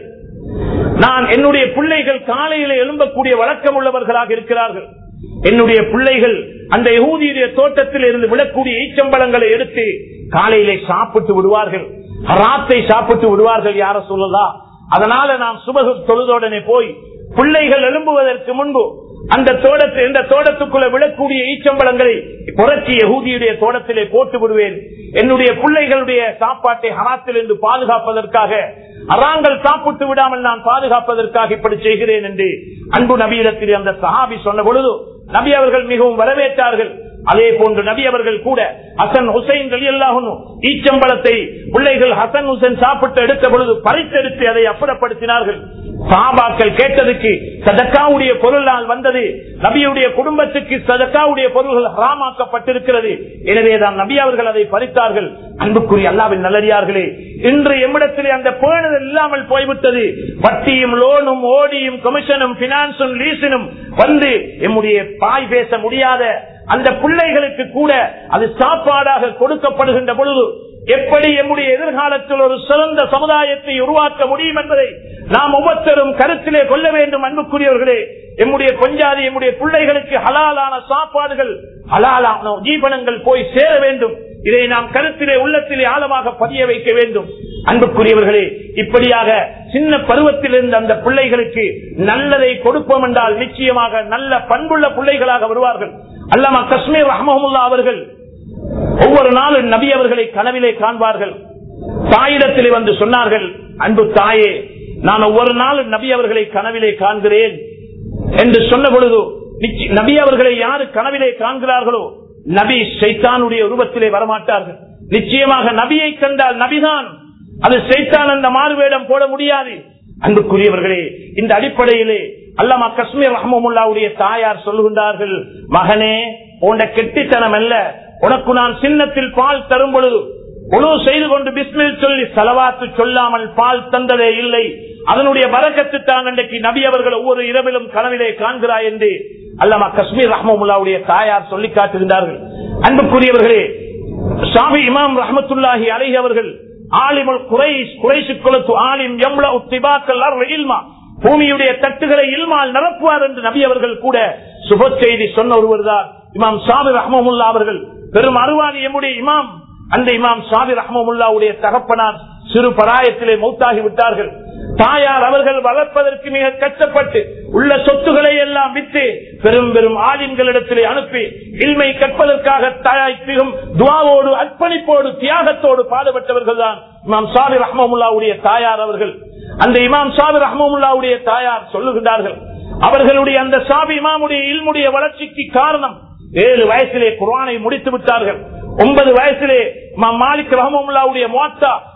நான் என்னுடைய பிள்ளைகள் காலையில எழும்பக்கூடிய வழக்கம் உள்ளவர்களாக இருக்கிறார்கள் என்னுடைய பிள்ளைகள் அந்த யகூதியுடைய தோட்டத்தில் இருந்து விழக்கூடிய ஈச்சம்பழங்களை எடுத்து காலையிலே சாப்பிட்டு விடுவார்கள் ராத்தை சாப்பிட்டு விடுவார்கள் யார சொல்லலாம் அதனால நான் சுபகு தொழுதோடனே போய் பிள்ளைகள் எழும்புவதற்கு முன்பு அந்த தோட்டத்தை இந்த தோட்டத்துக்குள்ள விழக்கூடிய ஈச்சம்பழங்களை புரட்சி யகூதியுடைய தோட்டத்திலே போட்டு விடுவேன் என்னுடைய பிள்ளைகளுடைய சாப்பாட்டை ஹராத்தில் இருந்து பாதுகாப்பதற்காக அறாங்கள் சாப்பிட்டு விடாமல் நான் பாதுகாப்பதற்காக இப்படி செய்கிறேன் என்று அன்பு நபியிடத்தில் அந்த சஹாபி சொன்ன பொழுது நபி அவர்கள் மிகவும் வரவேற்றார்கள் அதே போன்று நபி அவர்கள் கூட ஹசன் ஹுசைன் அலியல்லாஹும் ஈச்சம்பழத்தை பிள்ளைகள் ஹசன் ஹுசைன் சாப்பிட்டு எடுத்த பொழுது பறித்தெடுத்து அதை அப்புறப்படுத்தினார்கள் சாபாக்கள் கேட்டதுக்கு சதக்காவுடைய பொருளால் வந்தது நபியுடைய குடும்பத்துக்கு சதக்காவுடைய பொருள்கள் ஹராமாக்கப்பட்டிருக்கிறது எனவேதான் நபி அவர்கள் அதை பறித்தார்கள் அன்புக்குரிய அல்லாவின் நல்லடியார்களே இன்று எம்மிடத்திலே அந்த பேணுதல் இல்லாமல் போய்விட்டது வட்டியும் லோனும் ஓடியும் கமிஷனும் பினான்சும் லீசனும் வந்து எம்முடைய பாய் பேச முடியாத அந்த பிள்ளைகளுக்கு கூட அது சாப்பாடாக கொடுக்கப்படுகின்ற பொழுது எப்படி எம்முடைய எதிர்காலத்தில் ஒரு சிறந்த சமுதாயத்தை உருவாக்க முடியும் என்பதை நாம் ஒவ்வொருத்தரும் கருத்திலே கொள்ள வேண்டும் அன்புக்குரியவர்களே எம்முடைய கொஞ்சாதி எம்முடைய பிள்ளைகளுக்கு ஹலாலான சாப்பாடுகள் ஹலாலான ஜீவனங்கள் போய் சேர வேண்டும் இதை நாம் கருத்திலே உள்ளத்திலே ஆழமாக பதிய வைக்க வேண்டும் அன்புக்குரியவர்களே இப்படியாக சின்ன பருவத்தில் இருந்த அந்த பிள்ளைகளுக்கு நல்லதை கொடுப்போம் என்றால் நிச்சயமாக நல்ல பண்புள்ள பிள்ளைகளாக வருவார்கள் அல்லாமா காஷ்மீர் ரஹமஹமுல்லா அவர்கள் ஒவ்வொரு நாளும் நபி அவர்களை கனவிலே காண்பார்கள் தாயிடத்திலே வந்து சொன்னார்கள் அன்பு தாயே நான் ஒவ்வொரு நாளும் நபி அவர்களை கனவிலே காண்கிறேன் என்று சொன்ன பொழுது நிச்ச- நபி அவர்களை யாரு கனவிலே காண்கிறார்களோ நபி சைத்தானுடைய உருவத்திலே வரமாட்டார்கள் நிச்சயமாக நபியை கண்டால் நபிதான் அது சைத்தான் அந்த மாறுவேடம் போட முடியாது அன்புக்குரியவர்களே இந்த அடிப்படையிலே அல்லாமா காஷ்மீர் ரஹமுல்லாவுடைய தாயார் சொல்லுகின்றார்கள் மகனே உண்ட கெட்டித்தனம் அல்ல உனக்கு நான் சின்னத்தில் பால் தரும் பொழுது உணவு செய்து கொண்டு பிஸ்மில் சொல்லி செலவாத்து சொல்லாமல் பால் தந்ததே இல்லை அதனுடைய பறக்கத்து தான் அன்றைக்கு நபி அவர்கள் ஒவ்வொரு இரவிலும் கனவிலே காண்கிறாய் என்று அல்லாமா காஷ்மீர் ரஹமுல்லாவுடைய தாயார் சொல்லி காட்டுகின்றார்கள் அன்புக்குரியவர்களே ஷாபி இமாம் ரஹமத்துல்லாஹி அலைஹி அவர்கள் ஆலிமுல் குறைஷ் குறைஷு குலத்து ஆலிம் எம்ல உத்திபாக்கல் அர் இல்மா பூமியுடைய தட்டுகளை இல்மால் நிரப்புவார் என்று நபி அவர்கள் கூட சுப செய்தி சொன்ன ஒருவர் தான் இமாம் ஷாபி ரஹமுல்லா அவர்கள் பெரும் அருவாதி எம்முடைய இமாம் அந்த இமாம் ஷாபி ரஹமுல்லாவுடைய தகப்பனார் சிறு பராயத்திலே மௌத்தாகி விட்டார்கள் தாயார் அவர்கள் வளர்ப்பதற்கு மிக கஷ்டப்பட்டு உள்ள சொத்துக்களை எல்லாம் விற்று பெரும் பெரும் ஆலிம்களிடத்திலே அனுப்பி இல்மை கற்பதற்காக தாயாய் மிகவும் துவாவோடு அர்ப்பணிப்போடு தியாகத்தோடு பாடுபட்டவர்கள் தான் இமாம் சாபி ரஹமுல்லாவுடைய தாயார் அவர்கள் அந்த இமாம் சாபி ரஹமுல்லாவுடைய தாயார் சொல்லுகின்றார்கள் அவர்களுடைய அந்த சாபி இமாமுடைய இல்முடைய வளர்ச்சிக்கு காரணம் ஏழு வயசிலே குரானை முடித்து விட்டார்கள் ஒன்பது வயசிலே இமாம் மாலிக் ரஹமுல்லாவுடைய மோத்தா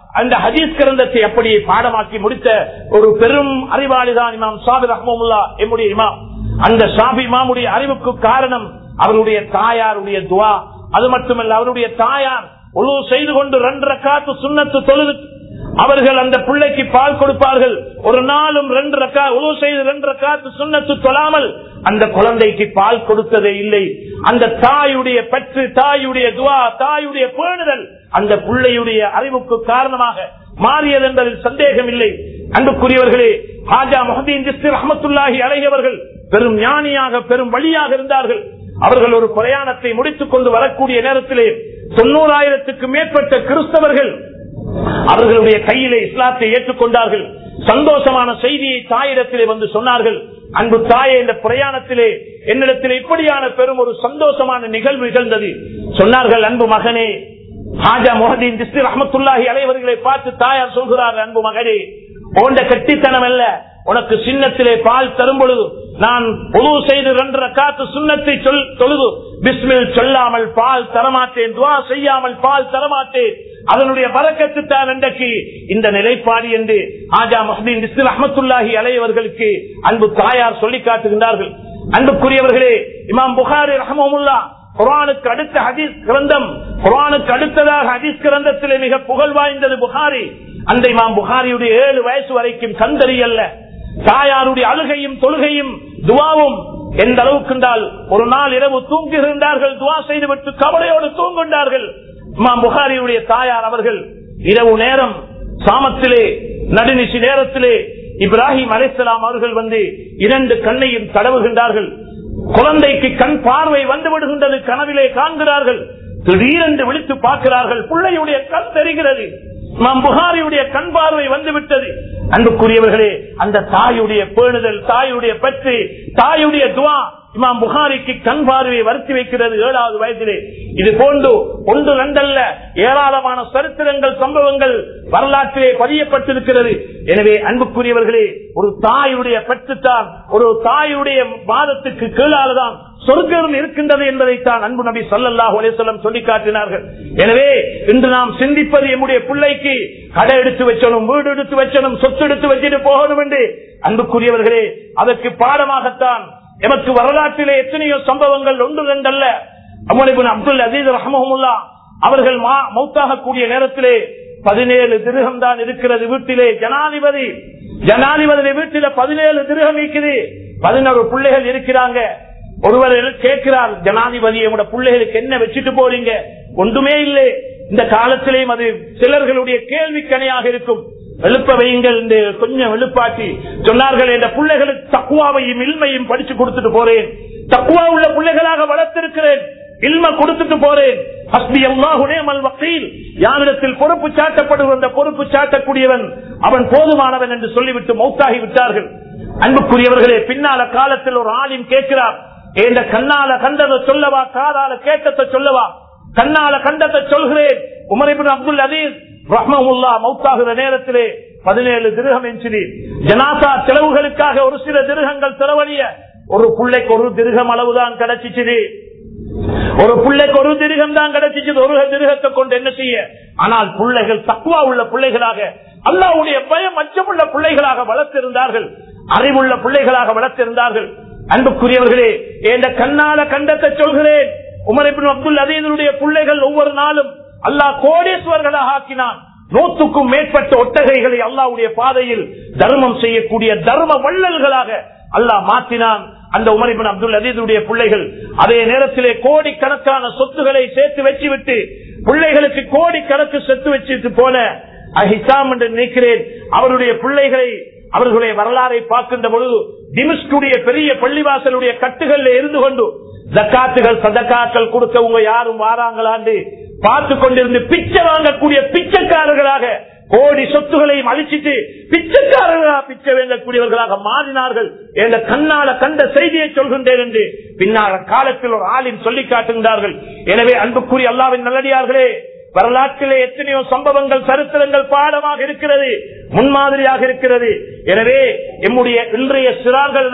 அந்த ஹதீஸ் கிரந்தத்தை அப்படியே பாடமாக்கி முடித்த ஒரு பெரும் அறிவாளிதான் இமாம் சாபி ரஹமுல்லா எம்முடைய இமாம் அந்த சாபி இமாமுடைய அறிவுக்கு காரணம் அவருடைய தாயாருடைய துவா அது மட்டுமல்ல அவருடைய தாயார் ஒழு செய்து கொண்டு ரெண்டரை காத்து சுண்ணத்து தொழுது அவர்கள் அந்த பிள்ளைக்கு பால் கொடுப்பார்கள் ஒரு நாளும் ரெண்டு ரக்கா உழவு செய்து ரெண்டு ரக்காத்து சுண்ணத்து தொழாமல் அந்த குழந்தைக்கு பால் கொடுத்ததே இல்லை அந்த தாயுடைய பற்று தாயுடைய துவா தாயுடைய பேணுதல் அந்த பிள்ளையுடைய அறிவுக்கு காரணமாக மாறியது என்பதில் சந்தேகம் இல்லை அன்புக்குரியவர்களே ஹாஜா மஹதீன் ஜிஸ்திர் அஹமத்துல்லாஹி அலையவர்கள் பெரும் ஞானியாக பெரும் வழியாக இருந்தார்கள் அவர்கள் ஒரு பிரயாணத்தை முடித்துக் கொண்டு வரக்கூடிய நேரத்திலே தொண்ணூறாயிரத்துக்கு மேற்பட்ட கிறிஸ்தவர்கள் அவர்களுடைய கையிலே இஸ்லாத்தை ஏற்றுக்கொண்டார்கள் சந்தோஷமான செய்தியை தாயிடத்திலே வந்து சொன்னார்கள் அன்பு தாயே இந்த பிரயாணத்திலே என்னிடத்தில் இப்படியான பெரும் ஒரு சந்தோஷமான நிகழ்வு நிகழ்ந்தது சொன்னார்கள் அன்பு மகனே ஹாஜா முகதீன் திஸ்தி ரஹமத்துல்லாஹி அலைவர்களை பார்த்து தாயார் சொல்கிறார் அன்பு மகனே போன்ற கட்டித்தனம் அல்ல உனக்கு சின்னத்திலே பால் தரும் பொழுது நான் பொது செய்து ரெண்டரை காத்து சுண்ணத்தை சொல் தொழுது பிஸ்மில் சொல்லாமல் பால் தரமாட்டேன் துவா செய்யாமல் பால் தரமாட்டேன் அதனுடைய பறக்கத்து தான் இன்றைக்கு இந்த நிலைப்பாடு என்று ஆஜா மஹதீன் இஸ்தில் அஹமத்துல்லாஹி அலையவர்களுக்கு அன்பு தாயார் சொல்லி காட்டுகின்றார்கள் அன்புக்குரியவர்களே இமாம் புகாரி ரஹமுல்லா குரானுக்கு அடுத்த ஹதீஸ் கிரந்தம் குரானுக்கு அடுத்ததாக ஹதீஸ் கிரந்தத்திலே மிக புகழ் வாய்ந்தது புகாரி அந்த இமாம் புகாரியுடைய ஏழு வயசு வரைக்கும் கந்தறி அல்ல தாயாருடைய அழுகையும் தொழுகையும் துவாவும் எந்த அளவுக்கு என்றால் ஒரு நாள் இரவு தூங்குகின்றார்கள் துவா செய்துவிட்டு கவலையோடு தூங்குகின்றார்கள் இமாம் புகாரியுடைய தாயார் அவர்கள் இரவு நேரம் சாமத்திலே நடுநிசி நேரத்திலே இப்ராஹிம் அலிஸ்லாம் அவர்கள் வந்து இரண்டு கண்ணையும் தடவுகின்றார்கள் குழந்தைக்கு கண் பார்வை வந்து விடுகின்றது கனவிலே காண்கிறார்கள் திடீரென்று விழித்து பார்க்கிறார்கள் பிள்ளையுடைய கண் தெரிகிறது நாம் புகாரியுடைய கண் பார்வை வந்து விட்டது அன்புக்குரியவர்களே அந்த தாயுடைய பேணுதல் தாயுடைய பற்று தாயுடைய துவா இமாம் புகாரிக்கு கண் பார்வையை வருத்தி வைக்கிறது ஏழாவது வயதிலே இது போன்று ஒன்று ரெண்டல்ல ஏராளமான சரித்திரங்கள் சம்பவங்கள் வரலாற்றிலே பதியப்பட்டிருக்கிறது எனவே அன்புக்குரியவர்களே ஒரு தாயுடைய பற்றுத்தான் ஒரு தாயுடைய வாதத்துக்கு கீழால்தான் சொர்க்கம் இருக்கின்றது என்பதைத்தான் அன்பு நபி சொல்லல்லாஹ் அலேசல்லம் சொல்லி காட்டினார்கள் எனவே இன்று நாம் சிந்திப்பது எம்முடைய பிள்ளைக்கு கடை எடுத்து வச்சணும் வீடு எடுத்து வச்சணும் சொத்து எடுத்து வச்சுட்டு போகணும் என்று அன்புக்குரியவர்களே அதற்கு பாடமாகத்தான் எமக்கு வரலாற்றிலே எத்தனையோ சம்பவங்கள் ஒன்று ரெண்டல்ல அமலிபின் அப்துல் அசீஸ் ரஹமுல்லா அவர்கள் மௌத்தாக கூடிய நேரத்திலே பதினேழு திருகம் தான் இருக்கிறது வீட்டிலே ஜனாதிபதி ஜனாதிபதி வீட்டில பதினேழு திருகம் இருக்குது பதினோரு பிள்ளைகள் இருக்கிறாங்க ஒருவர் கேட்கிறார் ஜனாதிபதி உங்களோட பிள்ளைகளுக்கு என்ன வச்சுட்டு போறீங்க ஒன்றுமே இல்லை இந்த காலத்திலேயும் அது சிலர்களுடைய கேள்விக்கணையாக இருக்கும் எழுப்ப வையுங்கள் என்று கொஞ்சம் எழுப்பாட்டி சொன்னார்கள் என்ற பிள்ளைகளுக்கு தக்குவாவையும் இல்மையும் படிச்சு கொடுத்துட்டு போறேன் தக்குவா உள்ள பிள்ளைகளாக வளர்த்திருக்கிறேன் இல்ம கொடுத்துட்டு போறேன் ஹஸ்பி அல்லாஹுனேமல் வக்கீல் யாரிடத்தில் பொறுப்பு சாட்டப்படுகிற அந்த பொறுப்பு சாட்டக்கூடியவன் அவன் போதுமானவன் என்று சொல்லிவிட்டு மௌத்தாகி விட்டார்கள் அன்புக்குரியவர்களே பின்னால காலத்தில் ஒரு ஆளின் கேட்கிறார் என்ற கண்ணால கண்டதை சொல்லவா காதால கேட்டத்தை சொல்லவா கண்ணால கண்டத்தை சொல்கிறேன் உமரிபின் அப்துல் அதீஸ் ரஹ்மமுல்லா மௌத்தாகிற நேரத்திலே பதினேழு திருகம் எஞ்சினி ஜனாசா செலவுகளுக்காக ஒரு சில திருகங்கள் செலவழிய ஒரு பிள்ளைக்கு ஒரு திருகம் அளவுதான் கிடைச்சிச்சு ஒரு பிள்ளைக்கு ஒரு திருகம் தான் கிடைச்சிச்சு ஒரு திருகத்தை கொண்டு என்ன செய்ய ஆனால் பிள்ளைகள் தக்குவா உள்ள பிள்ளைகளாக அல்லாவுடைய பயம் அச்சமுள்ள பிள்ளைகளாக வளர்த்திருந்தார்கள் அறிவுள்ள பிள்ளைகளாக வளர்த்திருந்தார்கள் அன்புக்குரியவர்களே என்ற கண்ணால கண்டத்தை சொல்கிறேன் உமரிபின் அப்துல் அதீனுடைய பிள்ளைகள் ஒவ்வொரு நாளும் அல்லாஹ் கோடீஸ்வர்களாக ஆக்கினான் நூற்றுக்கும் மேற்பட்ட ஒட்டகைகளை அல்லாவுடைய பாதையில் தர்மம் செய்யக்கூடிய தர்ம வள்ளல்களாக அல்லாஹ் மாற்றினான் அந்த உமரிபின் அப்துல் அதீதுடைய பிள்ளைகள் அதே நேரத்திலே கோடிக்கணக்கான சொத்துக்களை சேர்த்து வச்சுவிட்டு பிள்ளைகளுக்கு கோடிக்கணக்கு சொத்து வச்சுட்டு போன அஹிசாம் என்று நினைக்கிறேன் அவருடைய பிள்ளைகளை அவர்களுடைய வரலாறை பார்க்கின்ற பொழுது டிமிஸ்டுடைய பெரிய பள்ளிவாசலுடைய கட்டுகள்ல இருந்து கொண்டு ஜக்காத்துகள் சதக்காக்கள் கொடுக்கவங்க யாரும் வாராங்களாண்டு பார்த்து கொண்டிருந்து பிச்சை வாங்கக்கூடிய பிச்சைக்காரர்களாக கோடி சொத்துகளையும் அழிச்சிட்டு பிச்சைக்காரர்களாக பிச்சை வேங்கக்கூடியவர்களாக மாறினார்கள் என்ற கண்ணால கண்ட செய்தியை சொல்கின்றேன் என்று பின்னால காலத்தில் ஒரு ஆளின் சொல்லி காட்டுகின்றார்கள் எனவே அன்புக்குரிய அல்லாவின் நல்லடியார்களே வரலாற்றிலே எத்தனையோ சம்பவங்கள் சரித்திரங்கள் பாடமாக இருக்கிறது முன்மாதிரியாக இருக்கிறது எனவே எம்முடைய இன்றைய சிறார்கள் தான்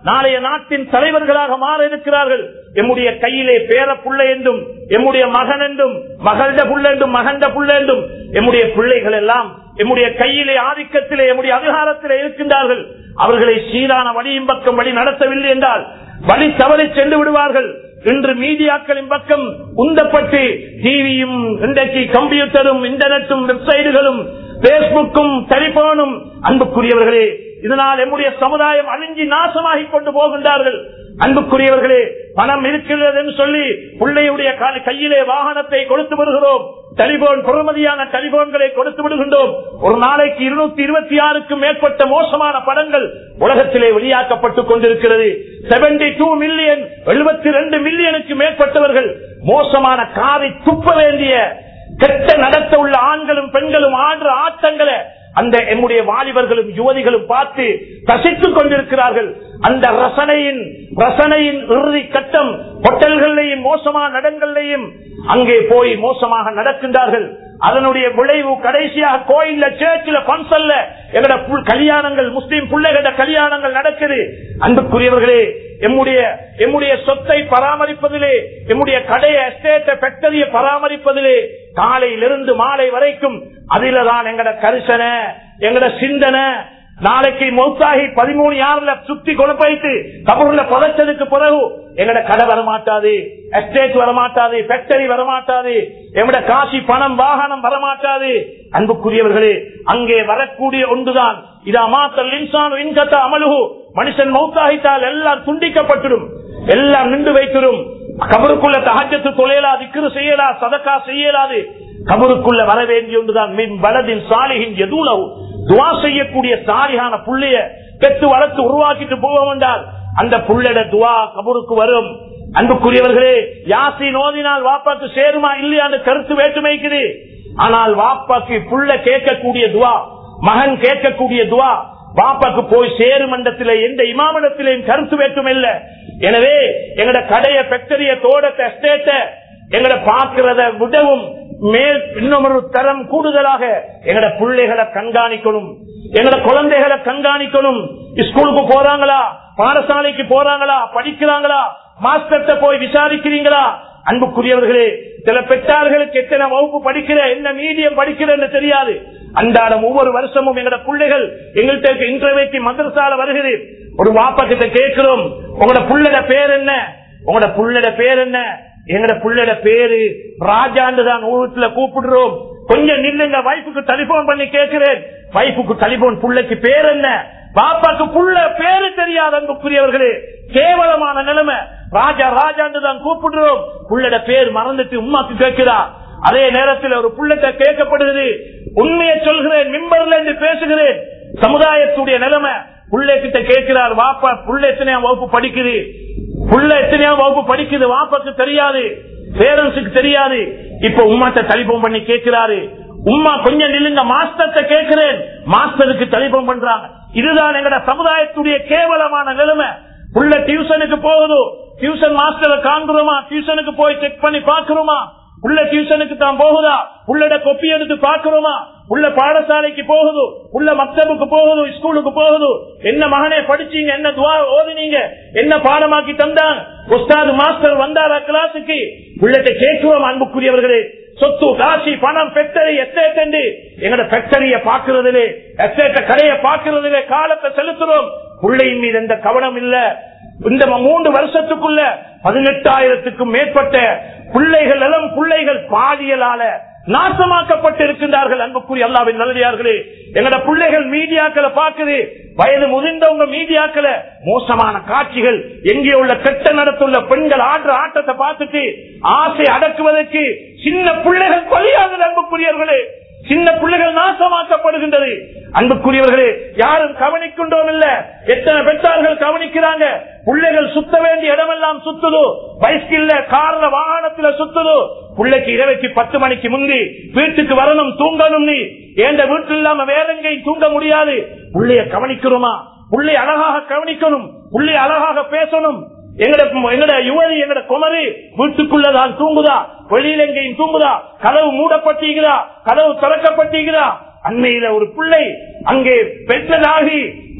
நாளைய நாட்டின் தலைவர்களாக மாற இருக்கிறார்கள் எம்முடைய கையிலே பேர புள்ள என்றும் எம்முடைய மகன் என்றும் மகள்ட புள்ள என்றும் மகண்ட புள்ள என்றும் எம்முடைய பிள்ளைகள் எல்லாம் எம்முடைய கையிலே ஆதிக்கத்திலே எம்முடைய அதிகாரத்திலே இருக்கின்றார்கள் அவர்களை சீரான வழியின் பக்கம் வழி நடத்தவில்லை என்றால் வழி தவறி சென்று விடுவார்கள் இன்று மீடியாக்களின் பக்கம் உந்தப்பட்டு டிவியும் இன்றைக்கு கம்ப்யூட்டரும் இன்டர்நெட்டும் வெப்சைட்டுகளும் பேஸ்புக்கும் டெலிபோனும் அன்புக்குரியவர்களே இதனால் எம்முடைய சமுதாயம் அழிஞ்சி நாசமாகி கொண்டு போகின்றார்கள் அன்புக்குரியவர்களே பணம் இருக்கிறது என்று சொல்லி பிள்ளையுடைய கால- கையிலே வாகனத்தை கொடுத்து வருகிறோம் டெலிபோன் பொறுமதியான டெலிபோன்களை கொடுத்து விடுகின்றோம் ஒரு நாளைக்கு இருநூத்தி இருபத்தி ஆறுக்கும் மேற்பட்ட மோசமான படங்கள் உலகத்திலே வெளியாக்கப்பட்டுக் கொண்டிருக்கிறது செவன்டி டூ மில்லியன் எழுபத்தி ரெண்டு மில்லியனுக்கு மேற்பட்டவர்கள் மோசமான காரை துப்ப வேண்டிய கெட்ட நடத்த உள்ள ஆண்களும் பெண்களும் ஆடுற ஆட்டங்களை அந்த எம்முடைய வாலிபர்களும் யுவதிகளும் பார்த்து கசித்துக் கொண்டிருக்கிறார்கள் அந்த ரசனையின் ரசனையின் இறுதி கட்டம் ஹோட்டல்களையும் மோசமான நடங்களையும் அங்கே போய் மோசமாக நடக்கின்றார்கள் அதனுடைய விளைவு கடைசியாக கோயில்ல சேர்ச்சில் பன்சல்ல எங்கட புல்- கல்யாணங்கள் முஸ்லீம் பிள்ளைகள கல்யாணங்கள் நடக்குது அன்புக்குரியவர்களே எம்முடைய எம்முடைய சொத்தை பராமரிப்பதிலே எம்முடைய கடைய எஸ்டேட்டை ஃபேக்டரியை பராமரிப்பதிலே காலையிலிருந்து மாலை வரைக்கும் அதில தான் எங்கட கரிசனை எங்கட சிந்தனை நாளைக்கு மௌத்தாகி பதிமூணு யாருல சுத்தி கொழுப்பைத்து கபூர்ல புதைச்சதுக்கு பிறகு எங்கட கடை வரமாட்டாது எஸ்டேட் வரமாட்டாது ஃபேக்டரி வரமாட்டாது எங்கட காசி பணம் வாகனம் வரமாட்டாது அன்புக்குரியவர்களே அங்கே வரக்கூடிய ஒன்றுதான் இதா மாத்தல் இன்சான் இன்கத்த அமலுகு மனுஷன் மௌத்தாகித்தால் எல்லாம் துண்டிக்கப்பட்டுடும் எல்லாம் நின்று வைத்திடும் கபருக்குள்ள தகஜத்து தொலையலா திக்ரு செய்யலா சதக்கா செய்யலாது கபருக்குள்ள வர வேண்டிய ஒன்றுதான் மின் வலதின் சாலிகின் எதுலவு துவா செய்யக்கூடிய சாலிகான புள்ளைய பெற்று வளர்த்து உருவாக்கிட்டு போவோம் என்றால் அந்த புள்ளட துவா கபருக்கு வரும் அன்புக்குரியவர்களே யாசி நோதினால் வாப்பாக்கு சேருமா இல்லையான்னு கருத்து வேற்றுமைக்குது ஆனால் வாப்பாக்கு புள்ள கேட்கக்கூடிய துவா மகன் கேட்கக்கூடிய துவா பாப்பாக்கு போய் சேரும் மண்டத்திலே எந்த இமாமடத்திலேயும் கருத்து வேற்றும் இல்ல எனவே எங்கட கடைய ஃபேக்டரிய தோட்டத்தை எஸ்டேட்டை எங்கட பாக்குறத விடவும் மேல் இன்னொரு தரம் கூடுதலாக எங்கட பிள்ளைகளை கண்காணிக்கணும் எங்கட குழந்தைகளை கண்காணிக்கணும் ஸ்கூலுக்கு போறாங்களா பாடசாலைக்கு போறாங்களா படிக்கிறாங்களா மாஸ்டர்ட்ட போய் விசாரிக்கிறீங்களா அன்புக்குரியவர்களே சில பெற்றார்களுக்கு எத்தனை வகுப்பு படிக்கிற என்ன மீடியம் படிக்கிறன்னு தெரியாது அன்றாடம் ஒவ்வொரு வருஷமும் எங்கட பிள்ளைகள் எங்கள்கிட்ட இன்டர்வேக்கு மதரசால வருகிறது ஒரு வாப்பா கிட்ட கேட்கிறோம் உங்களோட புள்ளட பேர் என்ன உங்களோட புள்ளட பேர் என்ன எங்கட புள்ளட பேரு ராஜான்னு தான் ஊருக்குள்ள கூப்பிடுறோம் கொஞ்சம் நில்லுங்க வைஃபுக்கு டெலிபோன் பண்ணி கேட்கிறேன் வைஃபுக்கு டெலிபோன் புள்ளைக்கு பேர் என்ன பாப்பாக்கு புள்ள பேரு தெரியாத அன்புக்குரியவர்களே கேவலமான நிலைமை ராஜா ராஜான்னு தான் கூப்பிடுறோம் புள்ளட பேர் மறந்துட்டு உமாக்கு கேட்கிறா அதே நேரத்தில் ஒரு புள்ளட்ட கேட்கப்படுகிறது உண்மையை சொல்கிறேன் மிம்பர்ல இருந்து பேசுகிறேன் சமுதாயத்துடைய நிலைமை புள்ளை கிட்ட கேட்கிறார் வாப்பா புள்ள எத்தனையாம் வகுப்பு படிக்குது புள்ள எத்தனையாம் வகுப்பு படிக்குது வாப்பாக்கு தெரியாது பேரண்ட்ஸுக்கு தெரியாது இப்ப உமாட்ட டெலிபோன் பண்ணி கேட்கிறாரு உம்மா கொஞ்சம் நில்லுங்க மாஸ்டர்ட்ட கேட்கிறேன் மாஸ்டருக்கு டெலிபோன் பண்றாங்க இதுதான் எங்கட சமுதாயத்துடைய கேவலமான நிலைமை புள்ள டியூஷனுக்கு போகுது டியூஷன் மாஸ்டரை காண்கிறோமா டியூஷனுக்கு போய் செக் பண்ணி பாக்குறோமா உள்ள டியூஷனுக்கு தான் போகுதா உள்ளட கொப்பி எடுத்து பாக்குறோமா உள்ள பாடசாலைக்கு போகுது உள்ள மக்தபுக்கு போகுது ஸ்கூலுக்கு போகுது என்ன மகனே படிச்சீங்க என்ன துவா ஓதுனீங்க என்ன பாடமாக்கி தந்தாங்க உஸ்தாது மாஸ்டர் வந்தாரா கிளாஸுக்கு உள்ளத்தை கேட்கிறோம் அன்புக்குரியவர்களே சொத்து காசி பணம் ஃபேக்டரி எஸ்டேட் என்று எங்கட ஃபேக்டரிய பாக்குறதிலே எஸ்டேட்ட கடையை பாக்குறதிலே காலத்தை செலுத்துறோம் பிள்ளையின் மீது எந்த கவனம் இல்ல இந்த மூன்று வருஷத்துக்குள்ள பதினெட்டாயிரத்துக்கும் மேற்பட்ட பிள்ளைகள் எல்லாம் பிள்ளைகள் பாலியலால நாசமாக்கப்பட்டு இருக்கின்றார்கள் அன்புக்குரிய அல்லாவின் நல்லடியார்களே எங்கட பிள்ளைகள் மீடியாக்களை பாக்குது வயது முதிர்ந்தவங்க மீடியாக்களை மோசமான காட்சிகள் எங்கே உள்ள கெட்ட நடத்துள்ள பெண்கள் ஆடுற ஆட்டத்தை பார்த்துட்டு ஆசை அடக்குவதற்கு சின்ன பிள்ளைகள் பலியாகுது அன்புக்குரியவர்களே சின்ன பிள்ளைகள் நாசமாக்கப்படுகின்றது அன்புக்குரியவர்களே யாரும் கவனிக்கின்றோம் இல்ல எத்தனை பெற்றார்கள் கவனிக்கிறாங்க பிள்ளைகள் சுத்த வேண்டிய இடமெல்லாம் சுத்துதோ பைஸ்கில்ல கார்ல வாகனத்துல சுத்துதோ பிள்ளைக்கு இரவைக்கு பத்து மணிக்கு முந்தி வீட்டுக்கு வரணும் தூங்கணும் நீ ஏண்ட வீட்டு இல்லாம வேற எங்கேயும் தூங்க முடியாது பிள்ளைய கவனிக்கிறோமா பிள்ளை அழகாக கவனிக்கணும் பிள்ளை அழகாக பேசணும் எங்கட எங்கட யுவதி எங்கட குமரி வீட்டுக்குள்ளதான் தூங்குதா வெளியில எங்கேயும் தூங்குதா கதவு மூடப்பட்டீங்களா கதவு திறக்கப்பட்டீங்களா அண்மையில ஒரு பிள்ளை அங்கே பெற்றதாகி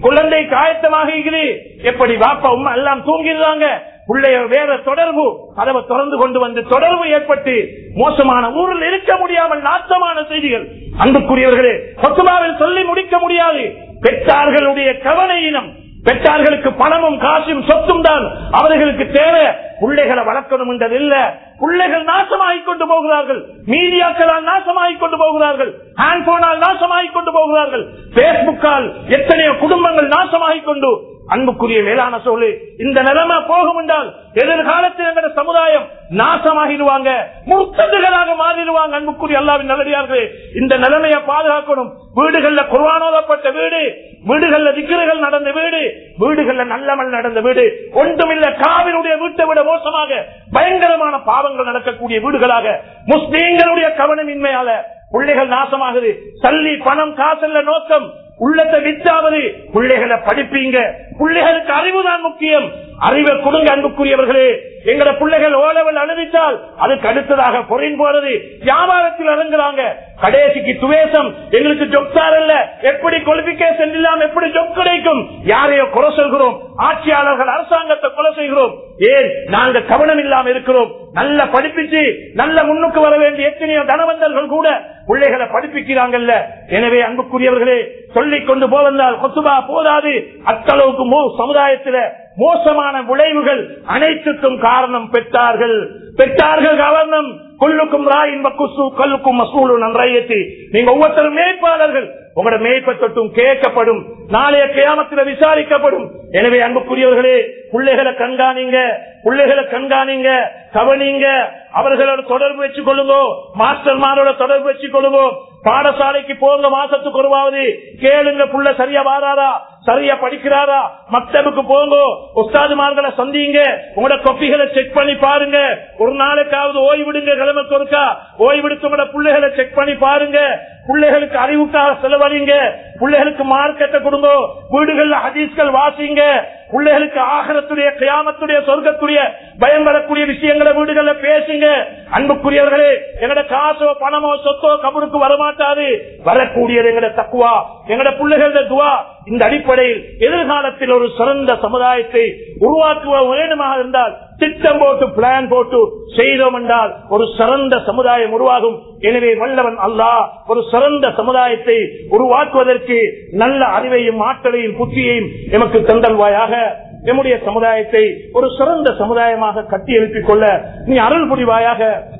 குழந்தை காயத்தமாக இருக்குது எப்படி வாப்பா உமா எல்லாம் தூங்கிடுறாங்க பிள்ளைய வேற தொடர்பு கதவை திறந்து கொண்டு வந்து தொடர்பு ஏற்பட்டு மோசமான ஊரில் இருக்க முடியாமல் நாட்டமான செய்திகள் அன்புக்குரியவர்களே கொத்துமாவில் சொல்லி முடிக்க முடியாது பெற்றார்களுடைய கவனையினம் பெற்றார்களுக்கு பணமும் காசும் சொத்தும் தான் அவர்களுக்கு தேவை பிள்ளைகளை வளர்க்கணும் என்றது இல்ல பிள்ளைகள் நாசமாகிக் கொண்டு போகிறார்கள் மீடியாக்களால் நாசமாகிக் கொண்டு போகிறார்கள் ஹேண்ட்போனால் நாசமாகிக் கொண்டு போகிறார்கள் பேஸ்புக்கால் எத்தனையோ குடும்பங்கள் நாசமாகிக் கொண்டு அன்புக்குரிய மேலான சொல்லு இந்த நிலைமை போகும் என்றால் எதிர்காலத்தில் என்ற சமுதாயம் நாசமாகிடுவாங்க முர்த்ததுகளாக மாறிடுவாங்க அன்புக்குரிய அல்லாவின் நல்லடியார்களே இந்த நிலைமையை பாதுகாக்கணும் வீடுகள்ல குர்வானோதப்பட்ட வீடு வீடுகள்ல திக்கிறுகள் நடந்த வீடு வீடுகள்ல நல்லமல் நடந்த வீடு ஒன்றுமில்ல காவினுடைய வீட்டை விட மோசமாக பயங்கரமான பாவங்கள் நடக்கக்கூடிய வீடுகளாக முஸ்லீம்களுடைய கவனமின்மையால பிள்ளைகள் நாசமாகுது சல்லி பணம் காசல்ல நோக்கம் உள்ளத்தை வித்தாவது பிள்ளைகளை படிப்பீங்க பிள்ளைகளுக்கு அறிவுதான் முக்கியம் அறிவை கொடுங்க அன்புக்குரியவர்களே எங்கட பிள்ளைகள் ஓலவல் அனுபவித்தால் அதுக்கு அடுத்ததாக பொறின் போறது வியாபாரத்தில் இறங்குறாங்க கடைசிக்கு துவேசம் எங்களுக்கு ஜொப்தார் அல்ல எப்படி குவாலிபிகேஷன் இல்லாம எப்படி ஜொப் கிடைக்கும் யாரையோ குறை சொல்கிறோம் ஆட்சியாளர்கள் அரசாங்கத்தை கொலை செய்கிறோம் ஏன் நாங்க கவனம் இல்லாம இருக்கிறோம் நல்ல படிப்பிச்சு நல்ல முன்னுக்கு வர வேண்டிய எத்தனையோ தனவந்தர்கள் கூட பிள்ளைகளை படிப்பிக்கிறாங்கல்ல எனவே அன்புக்குரியவர்களே சொல்லிக் கொண்டு போவதால் கொத்துபா போதாது அத்தளவுக்கு மோ சமுதாயத்தில மோசமான விளைவுகள் அனைத்துக்கும் காரணம் பெற்றார்கள் பெற்றார்கள் கவர்னம் கொல்லுக்கும் ராயின் குசு கல்லுக்கும் மசூலு நன்றையத்தி நீங்க ஒவ்வொருத்தரும் மேய்ப்பாளர்கள் உங்களோட மேய்ப்பை தொட்டும் கேட்கப்படும் நாளைய கியாமத்தில் விசாரிக்கப்படும் எனவே அன்புக்குரியவர்களே பிள்ளைகளை கண்காணிங்க பிள்ளைகளை கண்காணிங்க கவனிங்க அவர்களோட தொடர்பு வச்சு கொள்ளுங்க மாஸ்டர்மாரோட தொடர்பு வச்சு கொள்ளுங்க பாடசாலைக்கு போங்க மாசத்துக்கு ஒருவாவது கேளுங்க புள்ள சரியா வாராரா சரியா படிக்கிறாரா மக்தபுக்கு போங்க உஸ்தாதுமார்களை சந்திங்க உங்களோட கொப்பிகளை செக் பண்ணி பாருங்க ஒரு நாளைக்காவது ஓய்விடுங்க கிழமை கொடுக்கா ஓய்வெடுத்து உங்களோட பிள்ளைகளை செக் பண்ணி பாருங்க பிள்ளைகளுக்கு அறிவுக்காக செலவழிங்க பிள்ளைகளுக்கு மார்க்கெட்டை கொடுங்க வீடுகள்ல ஹதீஸ்கள் வாசிங்க பிள்ளைகளுக்கு ஆகரத்துடைய கியாமத்துடைய சொர்க்கத்துடைய பயம் வரக்கூடிய விஷயங்களை வீடுகள்ல பேசுங்க அன்புக்குரியவர்களே எங்கட காசோ பணமோ சொத்தோ கபருக்கு வரமாட்டாது வரக்கூடியது எங்கட தக்குவா எங்கட பிள்ளைகள துவா இந்த அடிப்படையில் எதிர்காலத்தில் ஒரு சிறந்த சமுதாயத்தை உருவாக்குவ வேண்டுமாக இருந்தால் திட்டம் போட்டு பிளான் போட்டு செய்தோம் என்றால் ஒரு சிறந்த சமுதாயம் உருவாகும் எனவே வல்லவன் அல்லாஹ் ஒரு சிறந்த சமுதாயத்தை உருவாக்குவதற்கு நல்ல அறிவையும் ஆற்றலையும் புத்தியையும் எமக்கு தந்தல்வாயாக எம்முடைய சமுதாயத்தை ஒரு சிறந்த சமுதாயமாக கட்டி எழுப்பிக் கொள்ள நீ அருள் புரிவாயாக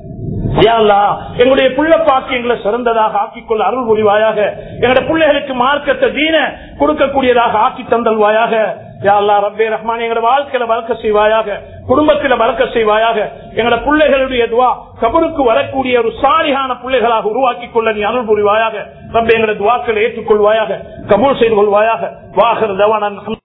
எங்களுடைய புள்ள பாக்கியங்களை சிறந்ததாக ஆக்கிக்கொள்ள அருள் புரிவாயாக எங்களுடைய பிள்ளைகளுக்கு மார்க்கத்தை தீன கொடுக்கக்கூடியதாக ஆக்கி தந்தல்வாயாக யாழ்லா ரப்பே ரஹ்மான் எங்களோட வாழ்க்கையில வளர்க்க செய்வாயாக குடும்பத்தில வளர்க்க செய்வாயாக எங்களோட பிள்ளைகளுடைய துவா கபருக்கு வரக்கூடிய ஒரு சாலிகான பிள்ளைகளாக உருவாக்கி கொள்ள நீ அருள் புரிவாயாக ரப்பே எங்களோட துவாக்களை ஏற்றுக்கொள்வாயாக கபூல் செய்து கொள்வாயாக வாகர் தவானன்